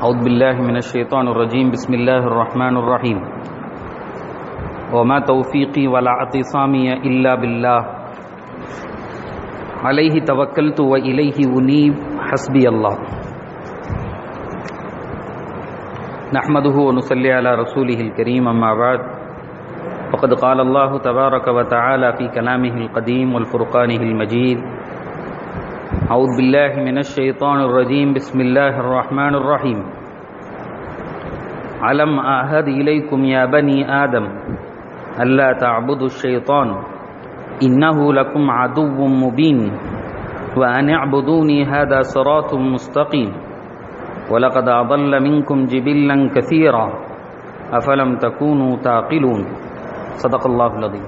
أعوذ بالله من الشيطان الرجيم بسم الله الرحمن الرحيم وما توفيقي ولا اعتصامي إلا بالله عليه توكلت وإليه أنيب حسبي الله نحمده ونصلي على رسوله الكريم أما بعد وقد قال الله تبارك وتعالى في كلامه القديم والفرقانه المجيد أعوذ بالله من الشيطان الرجيم بسم الله الرحمن الرحيم ألم أعهد إليكم يا بني آدم ألا تعبدوا الشيطان إنه لكم عدو مبين وأن اعبدوني هذا صراط مستقيم ولقد أضل منكم جبلا كثيرا أفلم تكونوا تعقلون صدق الله العظيم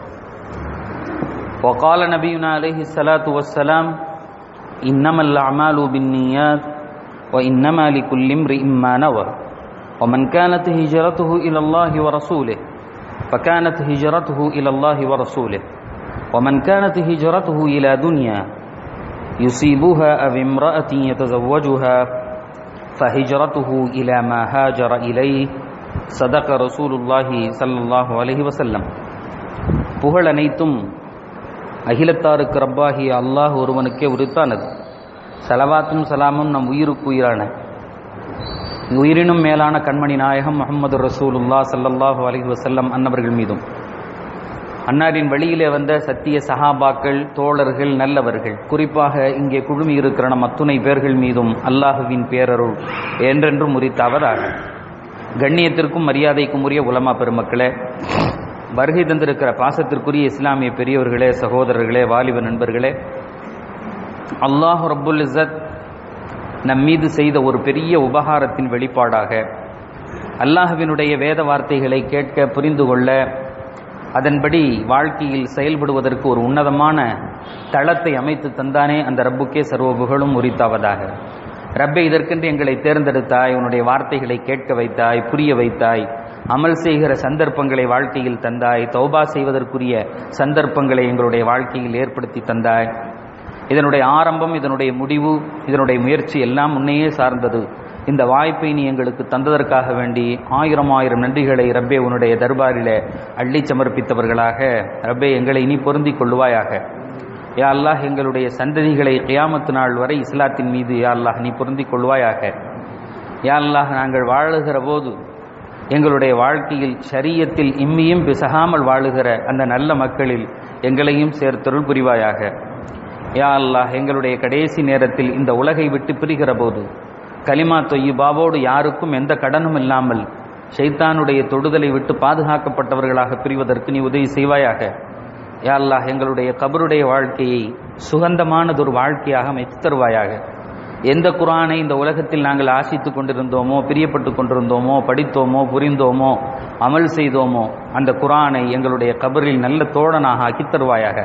وقال نبينا عليه الصلاة والسلام إنما الأعمال بالنيات وإنما لكل امرئ ما نوى ومن كانت هجرته إلى الله ورسوله فكانت هجرته إلى الله ورسوله ومن كانت هجرته إلى دنيا يصيبها أو امرأة يتزوجها فهجرته إلى ما هاجر إليه صدق رسول الله صلى الله عليه وسلم புகழ் அனைத்தும் அகிலத்தாருக்கு ரப்பாகிய அல்லாஹ் ஒருவனுக்கே உரித்தானது சலவாத்தும் சலாமும் நம் உயிருக்கு உயிரான உயிரினும் மேலான கண்மணி நாயகம் முகமது ரசூலுல்லா சல்லல்லாஹு அலஹி வசல்லம் அன்னவர்கள் மீதும் அன்னாரின் வழியிலே வந்த சத்திய சஹாபாக்கள் தோழர்கள் நல்லவர்கள் குறிப்பாக இங்கே குழுமி இருக்கிற நம் அத்துணை பேர்கள் மீதும் அல்லாஹுவின் பேரருள் என்றென்றும் உரித்தவராக கண்ணியத்திற்கும் மரியாதைக்கும் உரிய உலமா பெருமக்களே வருகை தந்திருக்கிற பாசத்திற்குரிய இஸ்லாமிய பெரியவர்களே சகோதரர்களே வாலிப நண்பர்களே அல்லாஹ் ரப்புல் இசத் நம் மீது செய்த ஒரு பெரிய உபகாரத்தின் வெளிப்பாடாக அல்லாஹுவினுடைய வேத வார்த்தைகளை கேட்க புரிந்து கொள்ள அதன்படி வாழ்க்கையில் செயல்படுவதற்கு ஒரு உன்னதமான தளத்தை அமைத்து தந்தானே அந்த ரப்புக்கே சர்வ புகழும் உரித்தாவதாக ரப்பை இதற்கென்று எங்களை தேர்ந்தெடுத்தாய் உன்னுடைய வார்த்தைகளை கேட்க வைத்தாய் புரிய வைத்தாய் அமல் செய்கிற சந்தர்ப்பங்களை வாழ்க்கையில் தந்தாய் தௌபா செய்வதற்குரிய சந்தர்ப்பங்களை எங்களுடைய வாழ்க்கையில் ஏற்படுத்தி தந்தாய் இதனுடைய ஆரம்பம் இதனுடைய முடிவு இதனுடைய முயற்சி எல்லாம் முன்னையே சார்ந்தது இந்த வாய்ப்பை நீ எங்களுக்கு தந்ததற்காக வேண்டி ஆயிரம் ஆயிரம் நன்றிகளை ரப்பே உன்னுடைய தர்பாரில அள்ளி சமர்ப்பித்தவர்களாக ரப்பே எங்களை இனி பொருந்திக் கொள்வாயாக யா அல்லாஹ் எங்களுடைய சந்ததிகளை கியாமத்து நாள் வரை இஸ்லாத்தின் மீது யா அல்லாஹ் நீ பொருந்திக் கொள்வாயாக யா அல்லாஹ் நாங்கள் வாழுகிற போது எங்களுடைய வாழ்க்கையில் ஷரியத்தில் இம்மியும் பிசகாமல் வாழுகிற அந்த நல்ல மக்களில் எங்களையும் சேர்த்தொருள் புரிவாயாக யா அல்லாஹ் எங்களுடைய கடைசி நேரத்தில் இந்த உலகை விட்டு பிரிகிற போது கலிமா தொய்யுபாவோடு யாருக்கும் எந்த கடனும் இல்லாமல் ஷைத்தானுடைய தொடுதலை விட்டு பாதுகாக்கப்பட்டவர்களாக பிரிவதற்கு நீ உதவி செய்வாயாக யா அல்லாஹ் எங்களுடைய கபருடைய வாழ்க்கையை சுகந்தமானதொரு வாழ்க்கையாக அமைத்து தருவாயாக எந்த குரானை இந்த உலகத்தில் நாங்கள் ஆசித்து கொண்டிருந்தோமோ பிரியப்பட்டு கொண்டிருந்தோமோ படித்தோமோ புரிந்தோமோ அமல் செய்தோமோ அந்த குரானை எங்களுடைய கபரில் நல்ல தோழனாக ஆக்கி தருவாயாக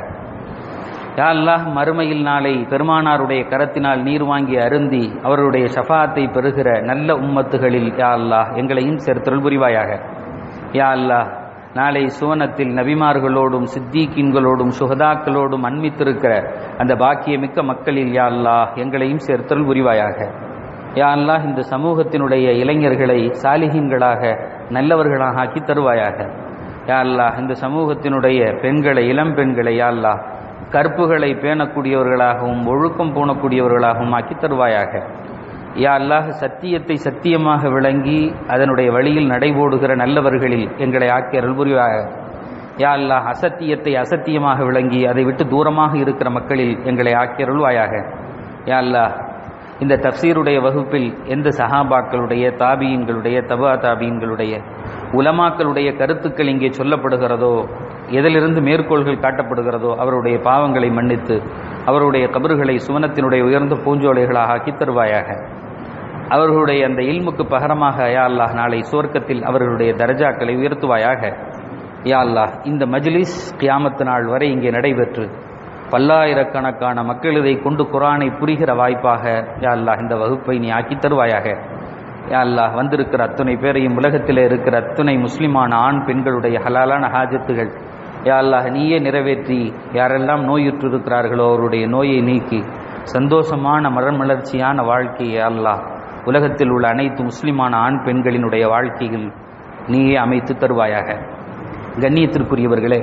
யா அல்லாஹ் மறுமையில் நாளை பெருமானாருடைய கரத்தினால் நீர் வாங்கி அருந்தி அவருடைய ஷஃபாத்தை பெறுகிற நல்ல உம்மத்துகளில் யா அல்லாஹ் எங்களையும் சேர்த்தருள் புரிவாயாக யா அல்லாஹ் நாளை சுவனத்தில் நபிமார்களோடும் சித்தீக்கின்களோடும் சுகதாக்களோடும் அன்மித்திருக்கிற அந்த பாக்கியமிக்க மக்களில் யா அல்லாஹ் எங்களையும் சேர்த்தருள் புரிவாயாக யா அல்லாஹ் இந்த சமூகத்தினுடைய இளைஞர்களை சாலிகீன்களாக நல்லவர்களாக ஆக்கி தருவாயாக யா அல்லாஹ் இந்த சமூகத்தினுடைய பெண்களை இளம் பெண்களை யா அல்லாஹ் கற்புகளை பேணக்கூடியவர்களாகவும் ஒழுக்கம் பூணக்கூடியவர்களாகவும் ஆக்கி தருவாயாக யா அல்லாஹ் சத்தியத்தை சத்தியமாக விளங்கி அதனுடைய வழியில் நடைபோடுகிற நல்லவர்களில் எங்களை ஆக்கி அருள் புரிவாக யா அல்லாஹ் அசத்தியத்தை அசத்தியமாக விளங்கி அதை விட்டு தூரமாக இருக்கிற மக்களில் எங்களை ஆக்கி அருள்வாயாக யா அல்லாஹ் இந்த தப்சீருடைய வகுப்பில் எந்த சஹாபாக்களுடைய தாபியன்களுடைய தபா தாபியன்களுடைய உலமாக்களுடைய கருத்துக்கள் இங்கே சொல்லப்படுகிறதோ எதிலிருந்து மேற்கோள்கள் காட்டப்படுகிறதோ அவருடைய பாவங்களை மன்னித்து அவருடைய கபறுகளை சுவனத்தினுடைய உயர்ந்த பூஞ்சோலைகளாக ஆக்கி தருவாயாக அவர்களுடைய அந்த இல்முக்கு பகரமாக யா அல்லாஹ் நாளை சுவர்க்கத்தில் அவர்களுடைய தரஜாக்களை உயர்த்துவாயாக யா அல்லாஹ் இந்த மஜ்லிஸ் கியாமத்து நாள் வரை இங்கே நடைபெற்று பல்லாயிரக்கணக்கான மக்கள் இதை கொண்டு குரானை புரிகிற வாய்ப்பாக யா அல்லாஹ் இந்த வகுப்பை நீ ஆக்கி தருவாயாக யா அல்லாஹ் வந்திருக்கிற அத்துணை பேரையும் உலகத்தில் இருக்கிற அத்துணை முஸ்லிமான ஆண் பெண்களுடைய ஹலாலான ஹாஜத்துகள் யா அல்லாஹ் நீயே நிறைவேற்றி யாரெல்லாம் நோயுற்று இருக்கிறார்களோ அவருடைய நோயை நீக்கி சந்தோஷமான மரமலர்ச்சியான வாழ்க்கையை அல்லாஹ் உலகத்தில் உள்ள அனைத்து முஸ்லிமான ஆண் பெண்களினுடைய வாழ்க்கையில் நீயே அமைத்து தருவாயாக கண்ணியத்திற்குரியவர்களே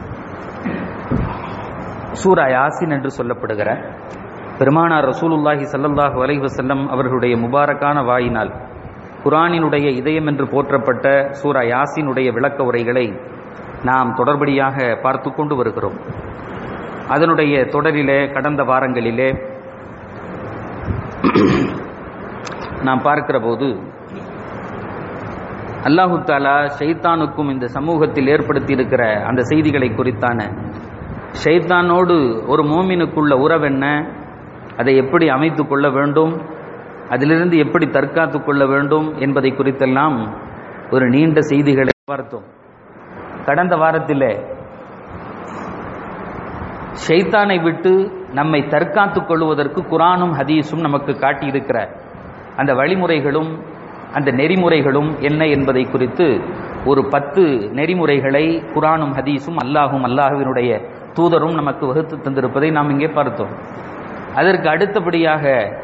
சூரா யாசின் என்று சொல்லப்படுகிற பெருமானார் ரசூலுல்லாஹி ஸல்லல்லாஹு அலைஹி வஸல்லம் அவர்களுடைய முபாரக்கான வாயினால் குரானினுடைய இதயம் என்று போற்றப்பட்ட சூரா யாசினுடைய விளக்க உரைகளை நாம் தொடர்படியாக பார்த்து கொண்டு வருகிறோம் அதனுடைய தொடரிலே கடந்த வாரங்களிலே நாம் பார்க்கிற போது அல்லாஹு தாலா ஷைத்தானுக்கும் இந்த சமூகத்தில் ஏற்படுத்தி இருக்கிற அந்த செய்திகளை குறித்தான ஷைத்தானோடு ஒரு மோமினுக்குள்ள உறவென்ன அதை எப்படி அமைத்து கொள்ள வேண்டும் அதிலிருந்து எப்படி தற்காத்து கொள்ள வேண்டும் என்பதை குறித்தெல்லாம் ஒரு நீண்ட செய்திகளை பார்த்தோம் கடந்த வாரத்தில் ஷைத்தானை விட்டு நம்மை தற்காத்துக் கொள்வதற்கு குரானும் ஹதீஸும் நமக்கு காட்டியிருக்கிற அந்த வழிமுறைகளும் அந்த நெறிமுறைகளும் என்ன என்பதை குறித்து ஒரு பத்து நெறிமுறைகளை குரானும் ஹதீஸும் அல்லாஹும் அல்லாஹுவினுடைய தூதரும் நமக்கு வகுத்து தந்திருப்பதை நாம் இங்கே பார்த்தோம் அதற்கு அடுத்தபடியாக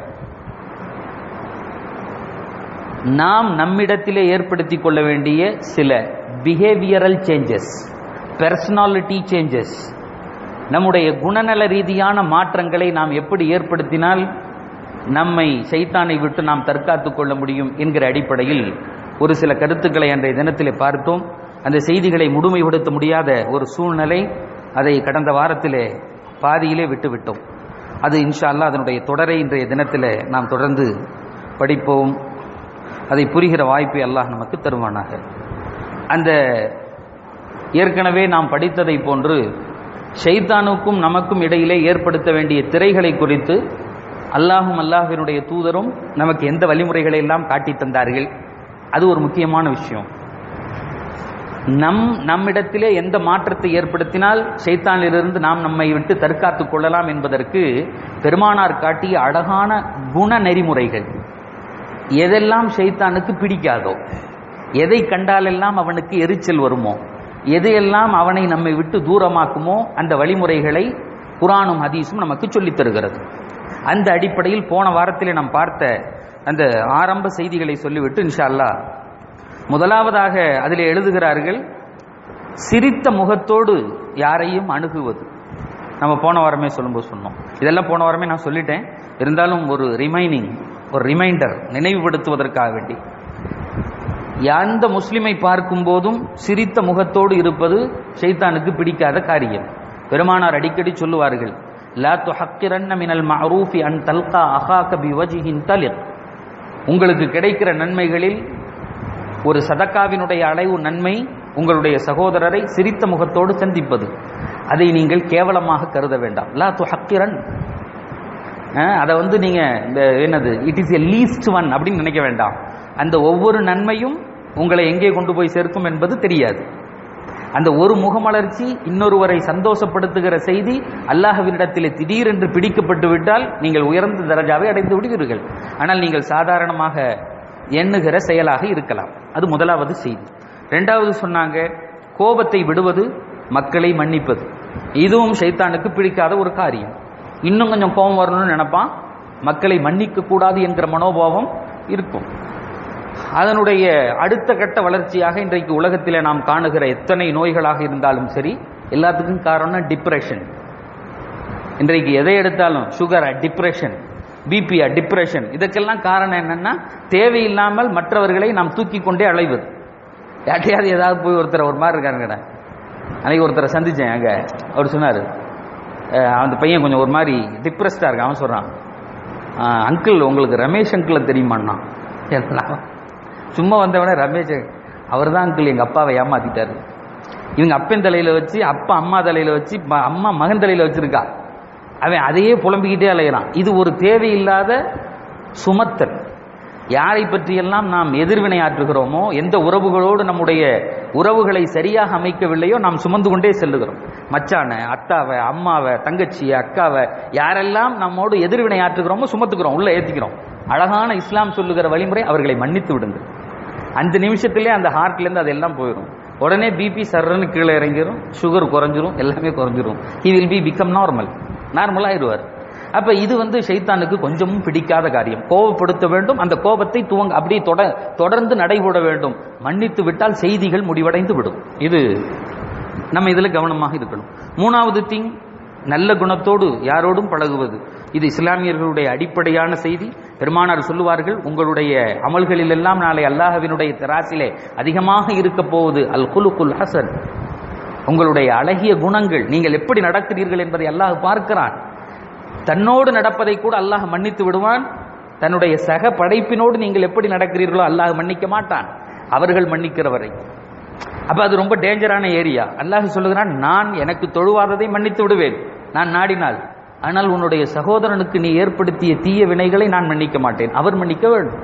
நாம் நம்மிடத்திலே ஏற்படுத்தி கொள்ள வேண்டிய சில பிஹேவியரல் சேஞ்சஸ் பர்சனாலிட்டி சேஞ்சஸ் நம்முடைய குணநல ரீதியான மாற்றங்களை நாம் எப்படி ஏற்படுத்தினால் நம்மை சைத்தானை விட்டு நாம் தற்காத்து கொள்ள முடியும் என்கிற அடிப்படையில் ஒரு சில கருத்துக்களை அன்றைய தினத்திலே பார்த்தோம் அந்த செய்திகளை முழுமைப்படுத்த முடியாத ஒரு சூழ்நிலை அதை கடந்த வாரத்திலே பாதியிலே விட்டுவிட்டோம் அது இன்ஷா அல்லா அதனுடைய தொடரை இன்றைய தினத்தில் நாம் தொடர்ந்து படிப்போம் அதை புரிகிற வாய்ப்பை அல்லாஹ் நமக்கு தருவானாக அந்த ஏற்கனவே நாம் படித்ததை போன்று ஷைத்தானுக்கும் நமக்கும் இடையிலே ஏற்படுத்த வேண்டிய திரைகளை குறித்து அல்லாஹும் அல்லாஹினுடைய தூதரும் நமக்கு எந்த வழிமுறைகளை எல்லாம் காட்டி தந்தார்கள் அது ஒரு முக்கியமான விஷயம் நம் நம்மிடத்திலே எந்த மாற்றத்தை ஏற்படுத்தினால் ஷைத்தானிலிருந்து நாம் நம்மை விட்டு தற்காத்துக் கொள்ளலாம் என்பதற்கு பெருமானார் காட்டிய அழகான குண நெறிமுறைகள் எதெல்லாம் ஷைத்தானுக்கு பிடிக்காதோ எதை கண்டாலெல்லாம் அவனுக்கு எரிச்சல் வருமோ எதையெல்லாம் அவனை நம்மை விட்டு தூரமாக்குமோ அந்த வழிமுறைகளை குரானும் ஹதீஸும் நமக்கு சொல்லித் தருகிறது அந்த அடிப்படையில் போன வாரத்திலே நாம் பார்த்த அந்த ஆரம்ப செய்திகளை சொல்லிவிட்டு இன்ஷா அல்லா முதலாவதாக அதில் எழுதுகிறார்கள் சிரித்த முகத்தோடு யாரையும் அணுகுவது நம்ம போன வாரமே சொல்லும்போது சொன்னோம் இதெல்லாம் போன வாரமே நான் சொல்லிட்டேன் இருந்தாலும் ஒரு ரிமைனிங் ஒரு ரிமைண்டர் நினைவுபடுத்துவதற்காக வேண்டி எந்த முஸ்லிமை பார்க்கும் போதும் சிரித்த முகத்தோடு இருப்பது ஷைத்தானுக்கு பிடிக்காத காரியம் பெருமானார் அடிக்கடி சொல்லுவார்கள் லா துஹக்கிரன்ன மினல் மஅரூஃபி அன் தல்கா அஹாக பிவஜிஹின் தலிக் உங்களுக்கு கிடைக்கிற நன்மைகளில் ஒரு சதக்காவினுடைய அளவு நன்மை உங்களுடைய சகோதரரை சிரித்த முகத்தோடு சந்திப்பது அதை நீங்கள் கேவலமாக கருத வேண்டாம் லா துஹக்கிரன் அதை வந்து நீங்க இந்த என்னது it is a least one அப்படின்னு நினைக்க வேண்டாம் அந்த ஒவ்வொரு நன்மையும் உங்களை எங்கே கொண்டு போய் சேர்க்கும் என்பது தெரியாது அந்த ஒரு முகமலர்ச்சி இன்னொருவரை சந்தோஷப்படுத்துகிற செய்தி அல்லாஹ்வினிடத்திலே திடீரென்று பிடிக்கப்பட்டு விட்டால் நீங்கள் உயர்ந்த தரஜாவை அடைந்து விடுவீர்கள் ஆனால் நீங்கள் சாதாரணமாக எண்ணுகிற செயலாக இருக்கலாம் அது முதலாவது செய்தி ரெண்டாவது சொன்னாங்க கோபத்தை விடுவது மக்களை மன்னிப்பது இதுவும் சைத்தானுக்கு பிடிக்காத ஒரு காரியம் இன்னும் கொஞ்சம் கோபம் வரணும்னு நினைப்பான் மக்களை மன்னிக்க கூடாது என்கிற மனோபாவம் இருக்கும் அதனுடைய அடுத்த கட்ட வளர்ச்சியாக இன்றைக்கு உலகத்தில் நாம் காணுகிற எத்தனை நோய்களாக இருந்தாலும் சரி எல்லாத்துக்கும் காரணம் டிப்ரெஷன் இன்றைக்கு எதை எடுத்தாலும் சுகரா டிப்ரெஷன் பிபியா டிப்ரெஷன் இதுக்கெல்லாம் காரணம் என்னன்னா தேவையில்லாமல் மற்றவர்களை நாம் தூக்கி கொண்டே அலைவது யார்ட்டையாவது ஏதாவது போய் ஒருத்தர் ஒரு மாதிரி இருக்காருங்கடா அன்னைக்கு ஒருத்தரை சந்திச்சேன் அங்க அவர் சொன்னார் அந்த பையன் கொஞ்சம் ஒரு மாதிரி டிப்ரெஸ்டாக இருக்கான் அவன் சொல்கிறான் அங்கிள் உங்களுக்கு ரமேஷ் அங்கிளை தெரியுமாண்ணா சும்மா வந்தவனே ரமேஷ் அவர் தான் அங்கிள் எங்கள் அப்பாவை ஏமாத்திட்டாரு இவங்க அப்பன் தலையில் வச்சு அப்பா அம்மா தலையில் வச்சு அம்மா மகன் தலையில் வச்சிருக்கா அவன் அதையே புலம்பிக்கிட்டே அலைகிறான் இது ஒரு தேவையில்லாத சுமத்தல் யாரை பற்றியெல்லாம் நாம் எதிர்வினை ஆற்றுகிறோமோ எந்த உறவுகளோடு நம்முடைய உறவுகளை சரியாக அமைக்கவில்லையோ நாம் சுமந்து கொண்டே செல்லுகிறோம் மச்சானை அத்தாவை அம்மாவை தங்கச்சியை அக்காவை யாரெல்லாம் நம்மோடு எதிர்வினை ஆற்றுகிறோமோ சுமத்துக்கிறோம் உள்ள ஏற்றிக்கிறோம் அழகான இஸ்லாம் சொல்லுகிற வழிமுறை அவர்களை மன்னித்து விடுங்கள் அந்த நிமிஷத்திலே அந்த ஹார்ட்லேருந்து அதெல்லாம் போயிடும் உடனே பிபி சர்றன்னு கீழே இறங்கிடும் சுகர் குறைஞ்சிரும் எல்லாமே குறைஞ்சிரும் he will be become normal normal ஆயிடுவார் அப்ப இது வந்து ஷைத்தானுக்கு கொஞ்சமும் பிடிக்காத காரியம் கோபப்படுத்த வேண்டும் அந்த கோபத்தை துவங்க அப்படியே தொட தொடர்ந்து நடைபெற வேண்டும் மன்னித்து விட்டால் செய்திகள் முடிவடைந்து விடும் இது நம்ம இதுல கவனமாக இருக்கணும் மூணாவது திங் நல்ல குணத்தோடு யாரோடும் பழகுவது இது இஸ்லாமியர்களுடைய அடிப்படையான செய்தி பெருமானார் சொல்லுவார்கள் உங்களுடைய அமல்களில் எல்லாம் நாளை அல்லாஹ்வினுடைய தெராசிலே அதிகமாக இருக்க போவது அல் குலுக்குல் ஹசன் உங்களுடைய அழகிய குணங்கள் நீங்கள் எப்படி நடக்கிறீர்கள் என்பதை அல்லாஹ் பார்க்கிறான் தன்னோடு நடப்பதை கூட அல்லாஹ் மன்னித்து விடுவான் தன்னுடைய சக படைப்பினோடு நீங்கள் எப்படி நடக்கிறீர்களோ அல்லாஹ் மன்னிக்க மாட்டான் அவர்கள் மன்னிக்கிறவரை அப்ப அது ரொம்ப டேஞ்சரான ஏரியா அல்லாஹ் சொல்லுகிறான் நான் எனக்கு தொழுவாததை மன்னித்து விடுவேன் நான் நாடினால் ஆனால் உன்னுடைய சகோதரனுக்கு நீ ஏற்படுத்திய தீய வினைகளை நான் மன்னிக்க மாட்டேன் அவர் மன்னிக்க வேண்டும்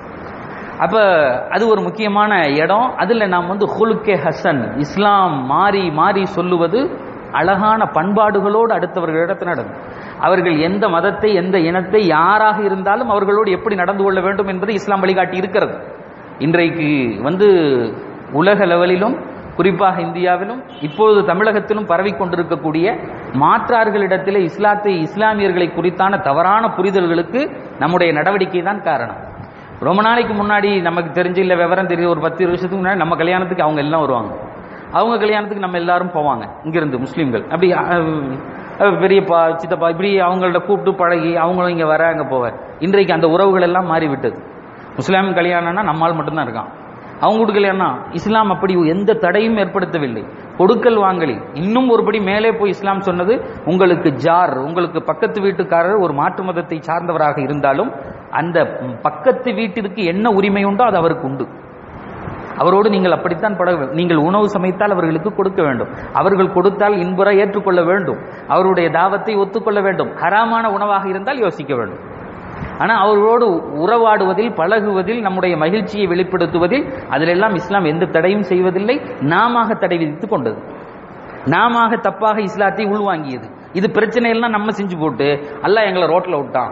அப்ப அது ஒரு முக்கியமான இடம் அதுல நாம் வந்து ஹுலுக்கே ஹசன் இஸ்லாம் மாறி மாறி சொல்லுவது அழகான பண்பாடுகளோடு அடுத்தவர்களிடத்தில் நடக்கும் அவர்கள் எந்த மதத்தை எந்த இனத்தை யாராக இருந்தாலும் அவர்களோடு எப்படி நடந்து கொள்ள வேண்டும் என்பதை இஸ்லாம் வழிகாட்டி இருக்கிறது இன்றைக்கு வந்து உலக லெவலிலும் குறிப்பாக இந்தியாவிலும் இப்பொழுது தமிழகத்திலும் பரவி கொண்டிருக்கக்கூடிய மாற்றார்களிடத்திலே இஸ்லாத்தை இஸ்லாமியர்களை குறித்தான தவறான புரிதல்களுக்கு நம்முடைய நடவடிக்கை தான் காரணம் ரொம்ப நாளைக்கு முன்னாடி நமக்கு தெரிஞ்ச இல்ல விவரம் தெரியும் ஒரு பத்து வருஷத்துக்கு முன்னாடி நம்ம கல்யாணத்துக்கு அவங்க எல்லாம் வருவாங்க அவங்க கல்யாணத்துக்கு நம்ம எல்லாரும் போவாங்க இங்கிருந்து முஸ்லீம்கள் அப்படி அஹ், பெரியப்பா சித்தப்பா இப்படி அவங்கள்ட்ட கூப்பிட்டு பழகி அவங்களும் இங்க வர அங்க போவார் இன்றைக்கு அந்த உறவுகள் எல்லாம் மாறிவிட்டது முஸ்லாம் கல்யாணம்னா நம்மால் மட்டும்தான் இருக்கான் அவங்க வீட்டு கல்யாணம் இஸ்லாம் அப்படி எந்த தடையும் ஏற்படுத்தவில்லை கொடுக்கல் வாங்கலில் இன்னும் ஒருபடி மேலே போய் இஸ்லாம் சொன்னது உங்களுக்கு ஜார் உங்களுக்கு பக்கத்து வீட்டுக்காரர் ஒரு மாற்று மதத்தை சார்ந்தவராக இருந்தாலும் அந்த பக்கத்து வீட்டிற்கு என்ன உரிமை உண்டோ அது அவருக்கு உண்டு அவரோடு நீங்கள் அப்படித்தான் பழக வேண்டும் நீங்கள் உணவு சமைத்தால் அவர்களுக்கு கொடுக்க வேண்டும் அவர்கள் கொடுத்தால் இன்புற ஏற்றுக்கொள்ள வேண்டும் அவருடைய தாவத்தை ஒத்துக்கொள்ள வேண்டும் ஹராமான உணவாக இருந்தால் யோசிக்க வேண்டும் ஆனா அவர்களோடு உறவாடுவதில் பழகுவதில் நம்முடைய மகிழ்ச்சியை வெளிப்படுத்துவதில் அதிலெல்லாம் இஸ்லாம் எந்த தடையும் செய்வதில்லை நாம தடை விதித்துக் கொண்டது நாம தப்பாக இஸ்லாத்தை உள்வாங்கியது இது பிரச்சனை எல்லாம் நம்ம செஞ்சு போட்டு அல்லாஹ் எங்களை ரோட்ல விட்டான்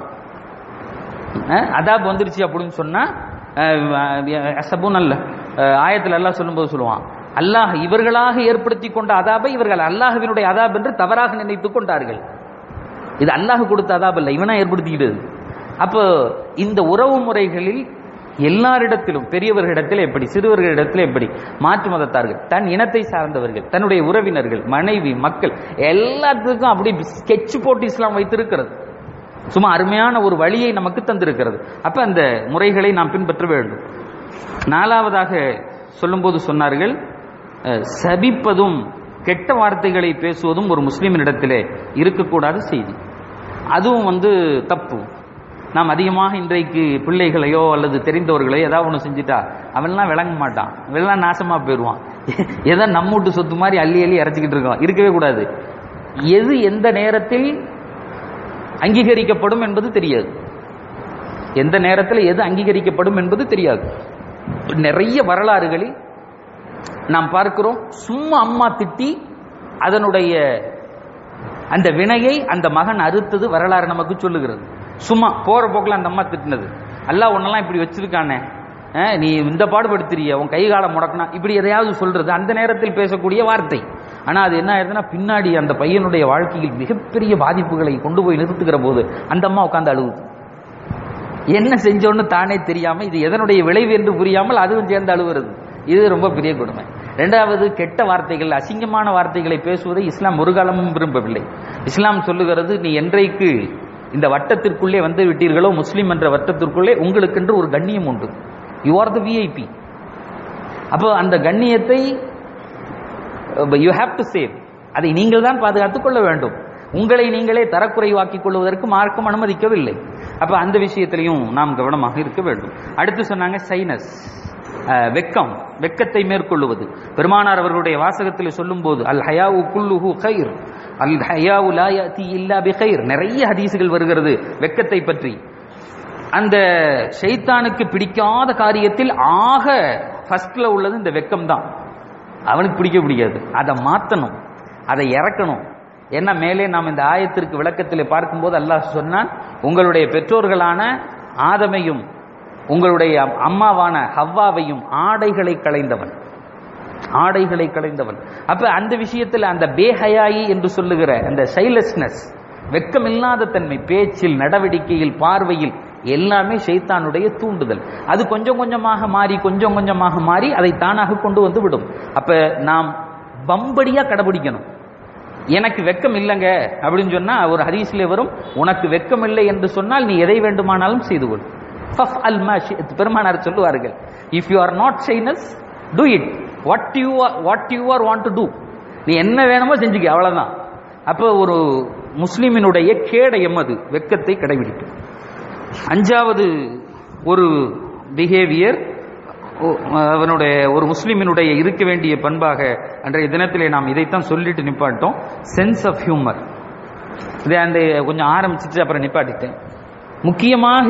அஹ் அதாப் வந்துருச்சு அப்படின்னு சொன்னா சபுன் அல்ல அஹ் ஆயத்துல அல்லாஹ் சொல்லும்போது சொல்லுவான் அல்லாஹ் இவர்களாக ஏற்படுத்தி கொண்ட அதாபை இவர்கள் அல்லாஹ்வினுடைய அதாப் என்று தவறாக நினைத்துக் கொண்டார்கள் இது அல்லாஹ் கொடுத்த அதாப் அல்ல இவனா ஏற்படுத்திக்கிட்டது அப்போ இந்த உறவு முறைகளில் எல்லாரிடத்திலும் பெரியவர்களிடத்தில் எப்படி சிறுவர்களிடத்தில் எப்படி மாற்று மதத்தார்கள் தன் இனத்தை சார்ந்தவர்கள் தன்னுடைய உறவினர்கள் மனைவி மக்கள் எல்லாத்துக்கும் அப்படி ஸ்கெட்ச் போட்டு இஸ்லாம் வைத்திருக்கிறது சும்மா அருமையான ஒரு வழியை நமக்கு தந்திருக்கிறது அப்ப அந்த முறைகளை நாம் பின்பற்ற வேண்டும் நாலாவதாக சொல்லும்போது சொன்னார்கள் அஹ், சபிப்பதும் கெட்ட வார்த்தைகளை பேசுவதும் ஒரு முஸ்லிமினிடத்திலே இருக்கக்கூடாத செய்தி அதுவும் வந்து தப்பு நாம் அதிகமாக இன்றைக்கு பிள்ளைகளையோ அல்லது தெரிந்தவர்களையோ ஏதாவது ஒன்று செஞ்சுட்டா அவன்லாம் விளங்க மாட்டான் இவெல்லாம் நாசமா போயிடுவான் ஏதோ நம்ம வீட்டு சொத்து மாதிரி அள்ளி அள்ளி இறச்சிக்கிட்டு இருக்கோம் இருக்கவே கூடாது எது எந்த நேரத்தில் அங்கீகரிக்கப்படும் என்பது தெரியாது எந்த நேரத்தில் எது அங்கீகரிக்கப்படும் என்பது தெரியாது நிறைய வரலாறுகளில் நாம் பார்க்கிறோம் சும்மா அம்மா திட்டி அதனுடைய அந்த வினையை அந்த மகன் அறுத்தது வரலாறு நமக்கு சொல்லுகிறது சும்மா போற போக்குல அந்த அம்மா திட்டினது அல்லாஹ் உன்னெல்லாம் இப்படி வச்சிருக்கானே அஹ், நீ இந்த பாடுபடுத்துறிய உன் கை காலம் முடக்கினா இப்படி எதையாவது சொல்றது அந்த நேரத்தில் பேசக்கூடிய வார்த்தை ஆனா அது என்ன ஆயிருதுன்னா பின்னாடி அந்த பையனுடைய வாழ்க்கையில் மிகப்பெரிய பாதிப்புகளை கொண்டு போய் நிறுத்துகிற போது அந்த அம்மா உட்கார்ந்து அழுகுது என்ன செஞ்சோன்னு தானே தெரியாம இது எதனுடைய விளைவு என்று புரியாமல் அதுவும் சேர்ந்து அழுவுறது இது ரொம்ப பெரிய கொடுமை இரண்டாவது கெட்ட வார்த்தைகள் அசிங்கமான வார்த்தைகளை பேசுவதை இஸ்லாம் ஒரு காலமும் விரும்பவில்லை இஸ்லாம் சொல்லுகிறது நீ என்றைக்கு இந்த வட்டத்திற்குள்ளே வந்து விட்டீர்களோ முஸ்லிம் என்ற வட்டத்திற்குள்ளே உங்களுக்கென்று ஒரு கண்ணியம் உண்டு யூ ஆர் த விஐபி அப்போ அந்த கண்ணியத்தை யூ ஹேவ் டு சேவ் அதை நீங்கள் தான் பாதுகாத்துக் கொள்ள வேண்டும் உங்களை நீங்களே தரக்குறைவாக்கிக் கொள்வதற்கு மார்க்கம் அனுமதிக்கவில்லை அப்ப அந்த விஷயத்திலையும் நாம் கவனமாக இருக்க வேண்டும் அடுத்து சொன்னாங்க சைனஸ் அஹ், வெக்கம் வெக்கத்தை மேற்கொள்ளுவது பெருமானார் அவர்களுடைய வாசகத்தில் சொல்லும்போது அல் ஹயாவு குல்லுஹு கைர் அல் ஹயாவு லா யஅதி இல்லா பிகைர் நிறைய ஹதீசுகள் வருகிறது வெக்கத்தை பற்றி அந்த ஷைத்தானுக்கு பிடிக்காத காரியத்தில் ஆக ஃபர்ஸ்ட்ல உள்ளது இந்த வெக்கம் தான் அவனுக்கு பிடிக்க பிடிக்காது அதை மாத்தணும் அதை இறக்கணும் என்ன மேலே நாம் இந்த ஆயத்திற்கு விளக்கத்தில் பார்க்கும்போது அல்லாஹ் சொன்னான் உங்களுடைய பெற்றோர்களான ஆதமையும் உங்களுடைய அம்மாவான ஹவ்வாவையும் ஆடைகளை களைந்தவன் ஆடைகளை களைந்தவன் அப்ப அந்த விஷயத்தில் அந்த பேஹயாயி என்று சொல்லுகிற அந்த சைலஸ்னஸ் வெக்கமில்லாத தன்மை பேச்சில் நடவடிக்கையில் பார்வையில் எல்லாமே ஷைத்தானுடைய தூண்டுதல் அது கொஞ்சம் கொஞ்சமாக மாறி கொஞ்சம் கொஞ்சமாக மாறி அதை தானாக கொண்டு வந்து விடும் அப்ப நாம் பம்படியா கடைபிடிக்கணும் எனக்கு வெக்கம் இல்லைங்க அப்படின்னு சொன்னா ஒரு ஹதீஸ்ல வரும் உனக்கு வெக்கம் இல்லை என்று சொன்னால் நீ எதை வேண்டுமானாலும் செய்து கொள் ஃபஃப் அல் பெருமானார் சொல்லுவார்கள் if you are not shyness do it what you what you are want to do நீ என்ன வேணுமோ செஞ்சுக்க அவ்வளவுதான் அப்போ ஒரு முஸ்லிமினுடைய கேடயம் அது வெக்கத்தை கடைபிடிக்கும் அஞ்சாவது ஒரு பிஹேவியர் அவனுடைய ஒரு முஸ்லிமினுடைய இருக்க வேண்டிய பண்பாக அன்றைய தினத்திலே நாம் இதைத்தான் சொல்லிட்டு நிப்பாட்டோம் சென்ஸ் ஆஃப் ஹியூமர் இதை அந்த கொஞ்சம் ஆரம்பிச்சிட்டு அப்புறம் நிப்பாட்டிட்டேன் முக்கியமாக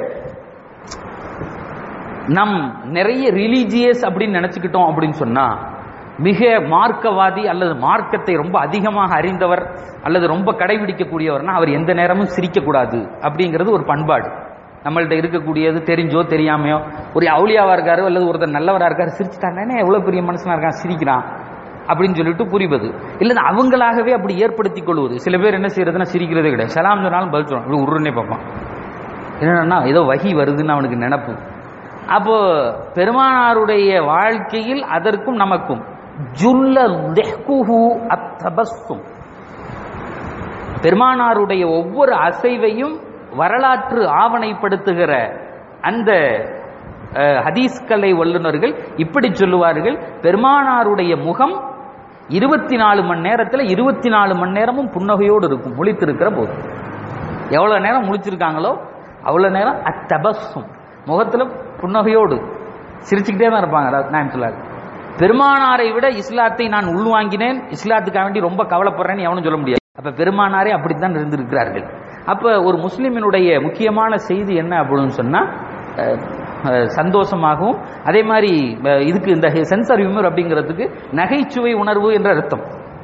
நம் நிறைய ரிலீஜியஸ் அப்படின்னு நினைச்சுக்கிட்டோம் அப்படின்னு சொன்னா மிக மார்க்கவாதி அல்லது மார்க்கத்தை ரொம்ப அதிகமாக அறிந்தவர் அல்லது ரொம்ப கடைபிடிக்கக்கூடியவர்னா அவர் எந்த நேரமும் சிரிக்கக்கூடாது அப்படிங்கிறது ஒரு பண்பாடு நம்மள்ட்ட இருக்கக்கூடியது தெரிஞ்சோ தெரியாமையோ ஒரு அவுளியாவா இருக்காரு அல்லது ஒருத்தர் நல்லவரா இருக்காரு சிரிச்சுட்டானே எவ்வளவு பெரிய மனுஷனா இருக்கான் சிரிக்கிறான் அப்படின்னு சொல்லிட்டு புரிவது இல்ல அவங்களாகவே அப்படி ஏற்படுத்தி கொள்வது சில பேர் என்ன செய்யறதுன்னா சிரிக்கிறதே கிடையாது சலாம் சொன்னாலும் பதில் சொல்லுவான் உருன்னே பார்ப்பான் என்னன்னா ஏதோ வகி வருதுன்னு அவனுக்கு நினப்பு அப்போ பெருமானாருடைய வாழ்க்கையில் அதற்கும் நமக்கும் ஜுல்ல தெஹ்குஹு அத்தபஸ்தும் பெருமானாருடைய ஒவ்வொரு அசைவையும் வரலாற்று ஆவணைப்படுத்துகிற அந்த ஹதீஸ்கலை வல்லுநர்கள் இப்படி சொல்லுவார்கள் பெருமானாருடைய முகம் இருபத்தி நாலு மணி நேரத்தில் இருபத்தி நாலு மணி நேரமும் புன்னகையோடு இருக்கும் முழித்திருக்கிற போது எவ்வளவு நேரம் முழிச்சிருக்காங்களோ அவ்வளவு நேரம் அத்தபஸும் முகத்துல புன்னகையோடு சிரிச்சுக்கிட்டே தான் இருப்பாங்க நான் சொல்லாரு பெருமானாரை விட இஸ்லாத்தை நான் உள்வாங்கினேன் இஸ்லாத்துக்காக வேண்டி ரொம்ப கவலைப்படுறேன்னு எவனும் சொல்ல முடியாது அப்ப பெருமானாரே அப்படித்தான் இருந்திருக்கிறார்கள் அப்ப ஒரு முஸ்லிமினுடைய முக்கியமான செய்தி என்ன அப்படின்னு சொன்னா சந்தோஷமாகவும் அதே மாதிரி இதுக்கு இந்த சென்சார் ஹியூமர் அப்படிங்கிறதுக்கு நகைச்சுவை உணர்வு என்ற அர்த்தம்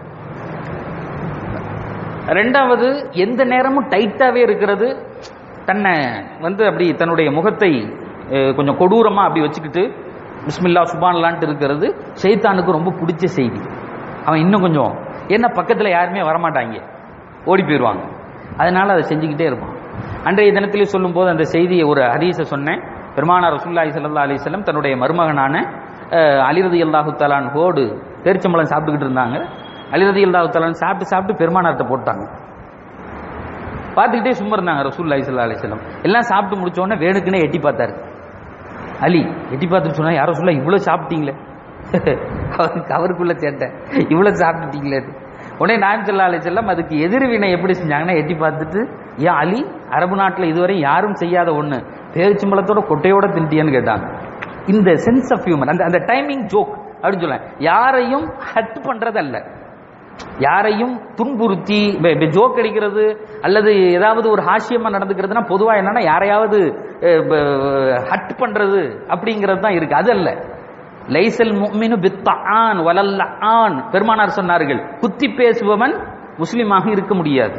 ரெண்டாவது எந்த நேரமும் டைட்டாவே இருக்கிறது தன்னை வந்து அப்படி தன்னுடைய முகத்தை கொஞ்சம் கொடூரமா அப்படி வச்சுக்கிட்டு பிஸ்மில்லா சுபான்லான்ட்டு இருக்கிறது ஷைத்தானுக்கு ரொம்ப பிடிச்ச செய்தி அவன் இன்னும் கொஞ்சம் என்ன பக்கத்தில் யாருமே வரமாட்டாங்க ஓடி போயிடுவாங்க அதனால அதை செஞ்சுக்கிட்டே இருப்பான் அன்றைய தினத்திலே சொல்லும் போது அந்த செய்தியை ஒரு ஹதீஸை சொன்னேன் பெருமானார் ரசுல்லாஹி சல்லா அலிஸ்லம் தன்னுடைய மருமகனான அலிரதி அல்லாஹு தலான் ஹோடு பேரிச்சம்பளம் சாப்பிட்டுக்கிட்டு இருந்தாங்க அலிரதி அல்லாஹு தலான் சாப்பிட்டு சாப்பிட்டு பெருமானார்ட்ட போட்டாங்க பார்த்துக்கிட்டே சும்மா இருந்தாங்க ரசூல்லாஹி சல்லா அலிஸ்லம் எல்லாம் சாப்பிட்டு முடிச்ச உடனே வேணுக்குன்னே எட்டி பார்த்தாரு அலி எட்டி பார்த்துட்டு சொன்னா யாரோ சொல்ல இவ்வளவு சாப்பிட்டீங்களே அவருக்கு அவருக்குள்ள சேட்டேன் இவ்வளவு சாப்பிட்டுட்டீங்களே உடனே நான் சொல்லா அலி செல்லம் அதுக்கு எதிர்வினை எப்படி செஞ்சாங்கன்னா எட்டி பார்த்துட்டு ஏன் அலி அரபு நாட்டில் இதுவரை யாரும் செய்யாத ஒண்ணு பேரிச்சம்பளத்தோட கொட்டையோட திண்டியன்னு கேட்டாங்க இந்த சென்ஸ் ஆஃப் ஹியூமர் அந்த அந்த டைமிங் ஜோக் அப்படின்னு சொல்ல யாரையும் ஹட் பண்றது அல்ல யாரையும் துன்புறுத்தி ஜோக் அடிக்கிறது அல்லது ஏதாவது ஒரு ஹாஸ்யமா நடந்துக்கிறதுனா பொதுவா என்னன்னா யாரையாவது ஹட் பண்றது அப்படிங்கிறது தான் இருக்கு அது அல்ல லைசல் முக்மினு பித்தான் வலல்ல ஆன் பெருமானார் சொன்னார்கள் குத்தி பேசுபவன் முஸ்லிமாக இருக்க முடியாது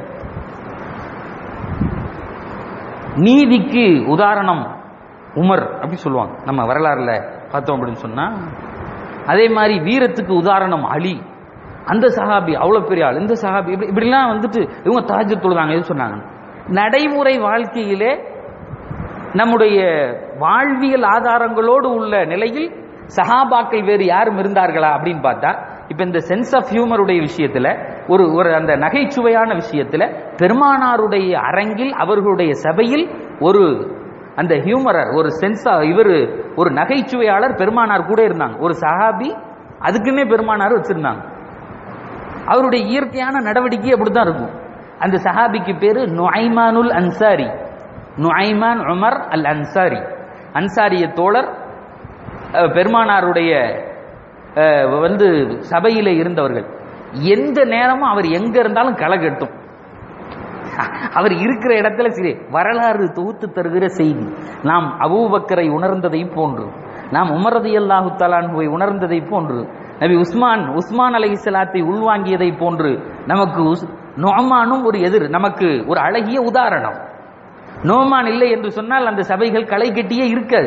நீதிக்கு உதாரணம் உமர் அப்படி சொல்லுவாங்க நம்ம வரலாறுல பார்த்தோம் அப்படின்னு சொன்னா அதே மாதிரி வீரத்துக்கு உதாரணம் அலி அந்த சஹாபி அவ்வளவு பெரிய ஆள் இந்த சஹாபி இப்படி இப்படிலாம் வந்துட்டு இவங்க தாஜ் தொழுதாங்க எது சொன்னாங்க நடைமுறை வாழ்க்கையிலே நம்முடைய வாழ்வியல் ஆதாரங்களோடு உள்ள நிலையில் சஹாபாக்கள் வேறு யாரும் இருந்தார்களா அப்படின்னு பார்த்தா இப்ப இந்த சென்ஸ் ஆஃப் ஹியூமருடைய விஷயத்துல ஒரு ஒரு அந்த நகைச்சுவையான விஷயத்துல பெருமானாருடைய அரங்கில் அவர்களுடைய சபையில் ஒரு அந்த ஹியூமரர் ஒரு சென்ஸா இவர் ஒரு நகைச்சுவையாளர் பெருமானார் கூட இருந்தாங்க ஒரு சஹாபி அதுக்குன்னே பெருமானார் வச்சிருந்தாங்க அவருடைய இயற்கையான நடவடிக்கை அப்படித்தான் இருக்கும் அந்த சஹாபிக்கு பேரு நுஐமானுல் Ansari Nuaiman Umar al Ansari அன்சாரிய தோழர் பெருமானாருடைய வந்து சபையில இருந்தவர்கள் எந்த நேரமும் அவர் எங்க இருந்தாலும் களை கட்டும் அவர் இருக்கிற இடத்துல சரி வரலாறு தொகுத்து தருகிற செய்தி நாம் அபூபக்கரை உணர்ந்ததை போன்று நாம் உமரது அல்லாஹு தலான்வை உணர்ந்ததை போன்று நபி உஸ்மான் உஸ்மான் அலை இஸ்லாத்தை உள்வாங்கியதை போன்று நமக்கு நோமானும் ஒரு எதிர் நமக்கு ஒரு அழகிய உதாரணம் நோமான் இல்லை என்று சொன்னால் அந்த சபைகள் களை கட்டியே இருக்காது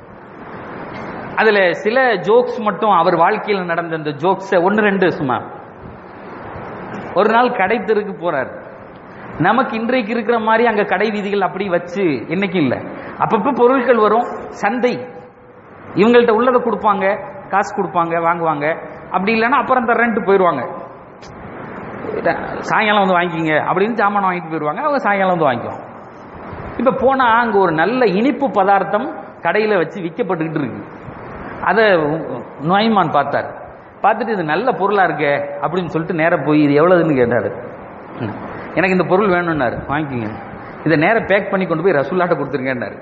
அதுல சில ஜோக்ஸ் மட்டும் அவர் வாழ்க்கையில் நடந்த அந்த ஜோக்ஸ் ஒன்னு ரெண்டு சும்மா ஒரு நாள் கடை தெருக்கு போறார் நமக்கு இன்றைக்கு இருக்கிற மாதிரி அங்க கடை வீதிகள் அப்படி வச்சு இன்னைக்கு இல்ல அப்பப்ப பொருட்கள் வரும் சந்தை இவங்கள்ட்ட உள்ளதை கொடுப்பாங்க காசு கொடுப்பாங்க வாங்குவாங்க அப்படி இல்லைன்னா அப்புறம் தரேன்ட்டு போயிடுவாங்க சாயங்காலம் வந்து வாங்கிக்கிங்க அப்படின்னு சாமான் வாங்கிட்டு போயிடுவாங்க அவங்க சாயங்காலம் வந்து வாங்கிக்குவாங்க இப்ப போனா அங்க ஒரு நல்ல இனிப்பு பதார்த்தம் கடையில வச்சு விற்கப்பட்டுக்கிட்டு இருக்கு அதை நோய்மான் பார்த்தார் பார்த்துட்டு இது நல்ல பொருளா இருக்கே அப்படின்னு சொல்லிட்டு நேரா போய் இது எவ்வளவுன்னு கேட்டாரு ம். எனக்கு இந்த பொருள் வேணும்னாரு வாங்கிக்கோங்க இதை நேரா பேக் பண்ணி கொண்டு போய் ரசூல்லாட்ட கொடுத்துருங்கன்னாரு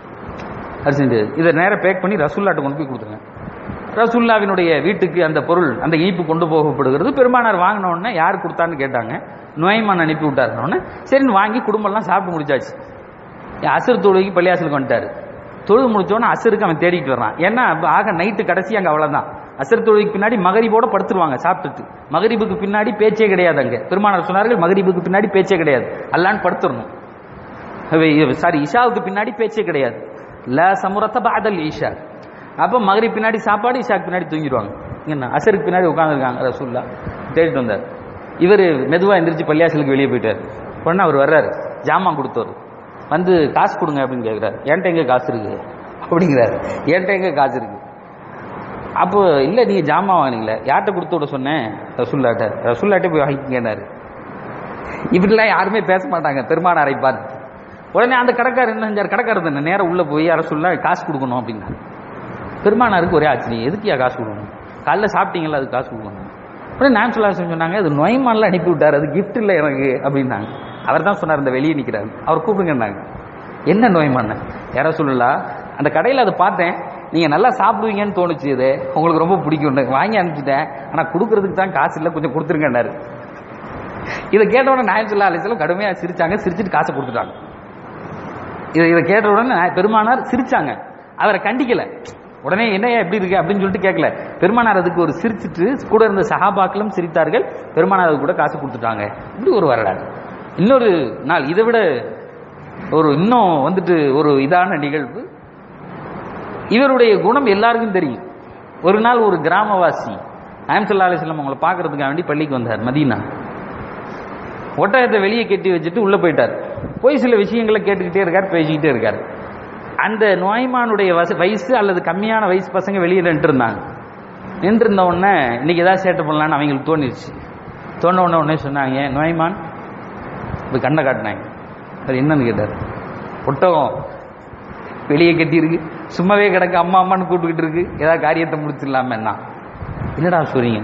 அரிசி இதை நேரா பேக் பண்ணி ரசூல்லாட்ட கொண்டு போய் கொடுத்துருங்க ரசூல்லாவினுடைய வீட்டுக்கு அந்த பொருள் அந்த இனிப்பு கொண்டு போகப்படுகிறது பெருமானார் வாங்கின உடனே யார் கொடுத்தான்னு கேட்டாங்க நோய்மான் அனுப்பி விட்டாருன உடனே சரின்னு வாங்கி குடும்பம்லாம் சாப்பிட்டு முடிச்சாச்சு அசர் தொழுகைக்கு பள்ளியாசலுக்கு வந்துட்டாரு தொழுது முடிச்சோடனே அசருக்கு அவன் தேடிட்டு வர்றான் ஏன்னா அப்ப ஆக நைட்டு கடைசி அங்க அவ்வளவுதான் அசர் தொழுகைக்கு பின்னாடி மகரிபோட படுத்துருவாங்க சாப்பிட்டுட்டு மகரிபுக்கு பின்னாடி பேச்சே கிடையாது அங்க பெருமானார் சொன்னார்கள் மகரிபுக்கு பின்னாடி பேச்சே கிடையாது அல்லான்னு படுத்துடணும் சாரி இஷாவுக்கு பின்னாடி பேச்சே கிடையாது ல சமுரத்த பாதல் ஈஷா அப்போ மகரிப் பின்னாடி சாப்பாடு இஷாக்கு பின்னாடி தூங்கிடுவாங்க என்ன அசருக்கு பின்னாடி உட்காந்துருக்காங்க ரசூல்லா தேடிட்டு வந்தார் இவர் மெதுவா எந்திரிச்சு பள்ளியாசலுக்கு வெளியே போயிட்டார் உடனே அவர் வர்றாரு ஜாமான் கொடுத்தவர் வந்து காசு கொடுங்க அப்படின்னு கேட்குறாரு என்கிட்ட எங்க காசு இருக்கு அப்படிங்கிறாரு என்கிட்ட எங்க காசு இருக்கு அப்போ இல்ல நீங்க ஜாமான் வாங்கினீங்களே யார்கிட்ட கொடுத்து விட சொன்னேன் ரசூல்லாட்ட ரசூல்லாட்ட போய் வாங்கிக்கங்கன்னாரு இப்படிலாம் யாருமே பேச மாட்டாங்க பெருமானாரை பார்த்து உடனே அந்த கடைக்காரர் என்ன செஞ்சார் கடைக்காரர் தானே நேரம் உள்ள போய் அரசுள்ள காசு கொடுக்கணும் அப்படின்னாரு பெருமானாருக்கு ஒரே ஆச்சரியம் எதுக்கியா காசு கொடுக்கணும் காலைல சாப்பிட்டீங்களா அது காசு கொடுக்கணும் உடனே நான் சொல்ல சொன்னாங்க அது நொயமான்ல அனுப்பி விட்டார் அது கிஃப்ட் இல்லை எனக்கு அப்படின்னாங்க அவர் தான் சொன்னார் இந்த வெளியே நிற்கிறாரு அவர் கூப்பிடுங்கன்னாங்க என்ன நோய்மான யாரோ சொல்லலா அந்த கடையில் அதை பார்த்தேன் நீங்க நல்லா சாப்பிடுவீங்கன்னு தோணுச்சு இது உங்களுக்கு ரொம்ப பிடிக்கும் வாங்கி அனுப்பிச்சிட்டேன் ஆனா கொடுக்கறதுக்கு தான் காசு இல்லை கொஞ்சம் கொடுத்துருங்கன்னாரு இதை கேட்ட உடனே நாயம் சொல்லா அலிசலம் கடுமையா சிரிச்சாங்க சிரிச்சிட்டு காசை கொடுத்துட்டாங்க இதை இதை கேட்ட உடனே நான் பெருமானார் சிரிச்சாங்க அவரை கண்டிக்கல உடனே என்னையா எப்படி இருக்கு அப்படின்னு சொல்லிட்டு கேட்கல பெருமானார் அதுக்கு ஒரு சிரிச்சிட்டு கூட இருந்த சகாபாக்களும் சிரித்தார்கள் பெருமானார் அதுக்கு கூட காசு கொடுத்துட்டாங்க இப்படி ஒரு வரலாறு இன்னொரு நாள் இதை விட ஒரு இன்னும் வந்துட்டு ஒரு இதான நிகழ்வு இவருடைய குணம் எல்லாருக்கும் தெரியும் ஒரு நாள் ஒரு கிராமவாசி அயம்சல்லா அலிஸ்லாம் அவங்களை பார்க்கறதுக்காக வேண்டி பள்ளிக்கு வந்தார் மதீனா ஒட்டகத்தை வெளியே கட்டி வச்சுட்டு உள்ள போயிட்டார் போய் சில விஷயங்களை கேட்டுக்கிட்டே இருக்கார் பேசிக்கிட்டே இருக்கார் அந்த நோய்மானுடைய வச வயசு அல்லது கம்மியான வயசு பசங்க வெளியே நின்று இருந்தாங்க நின்று இருந்த உடனே இன்னைக்கு ஏதாவது சேட்டை பண்ணலான்னு அவங்களுக்கு தோணிடுச்சு தோண உடனே உடனே சொன்னாங்க நோய்மான் இப்போ கண்ணை காட்டினாங்க அது என்னன்னு கேட்டார் ஒட்டகம் வெளியே கட்டியிருக்கு சும்மாவே கிடக்கு அம்மா அம்மான்னு கூப்பிட்டுக்கிட்டு இருக்கு ஏதாவது காரியத்தை முடிச்சிடலாமே என்ன என்னடா சொல்றீங்க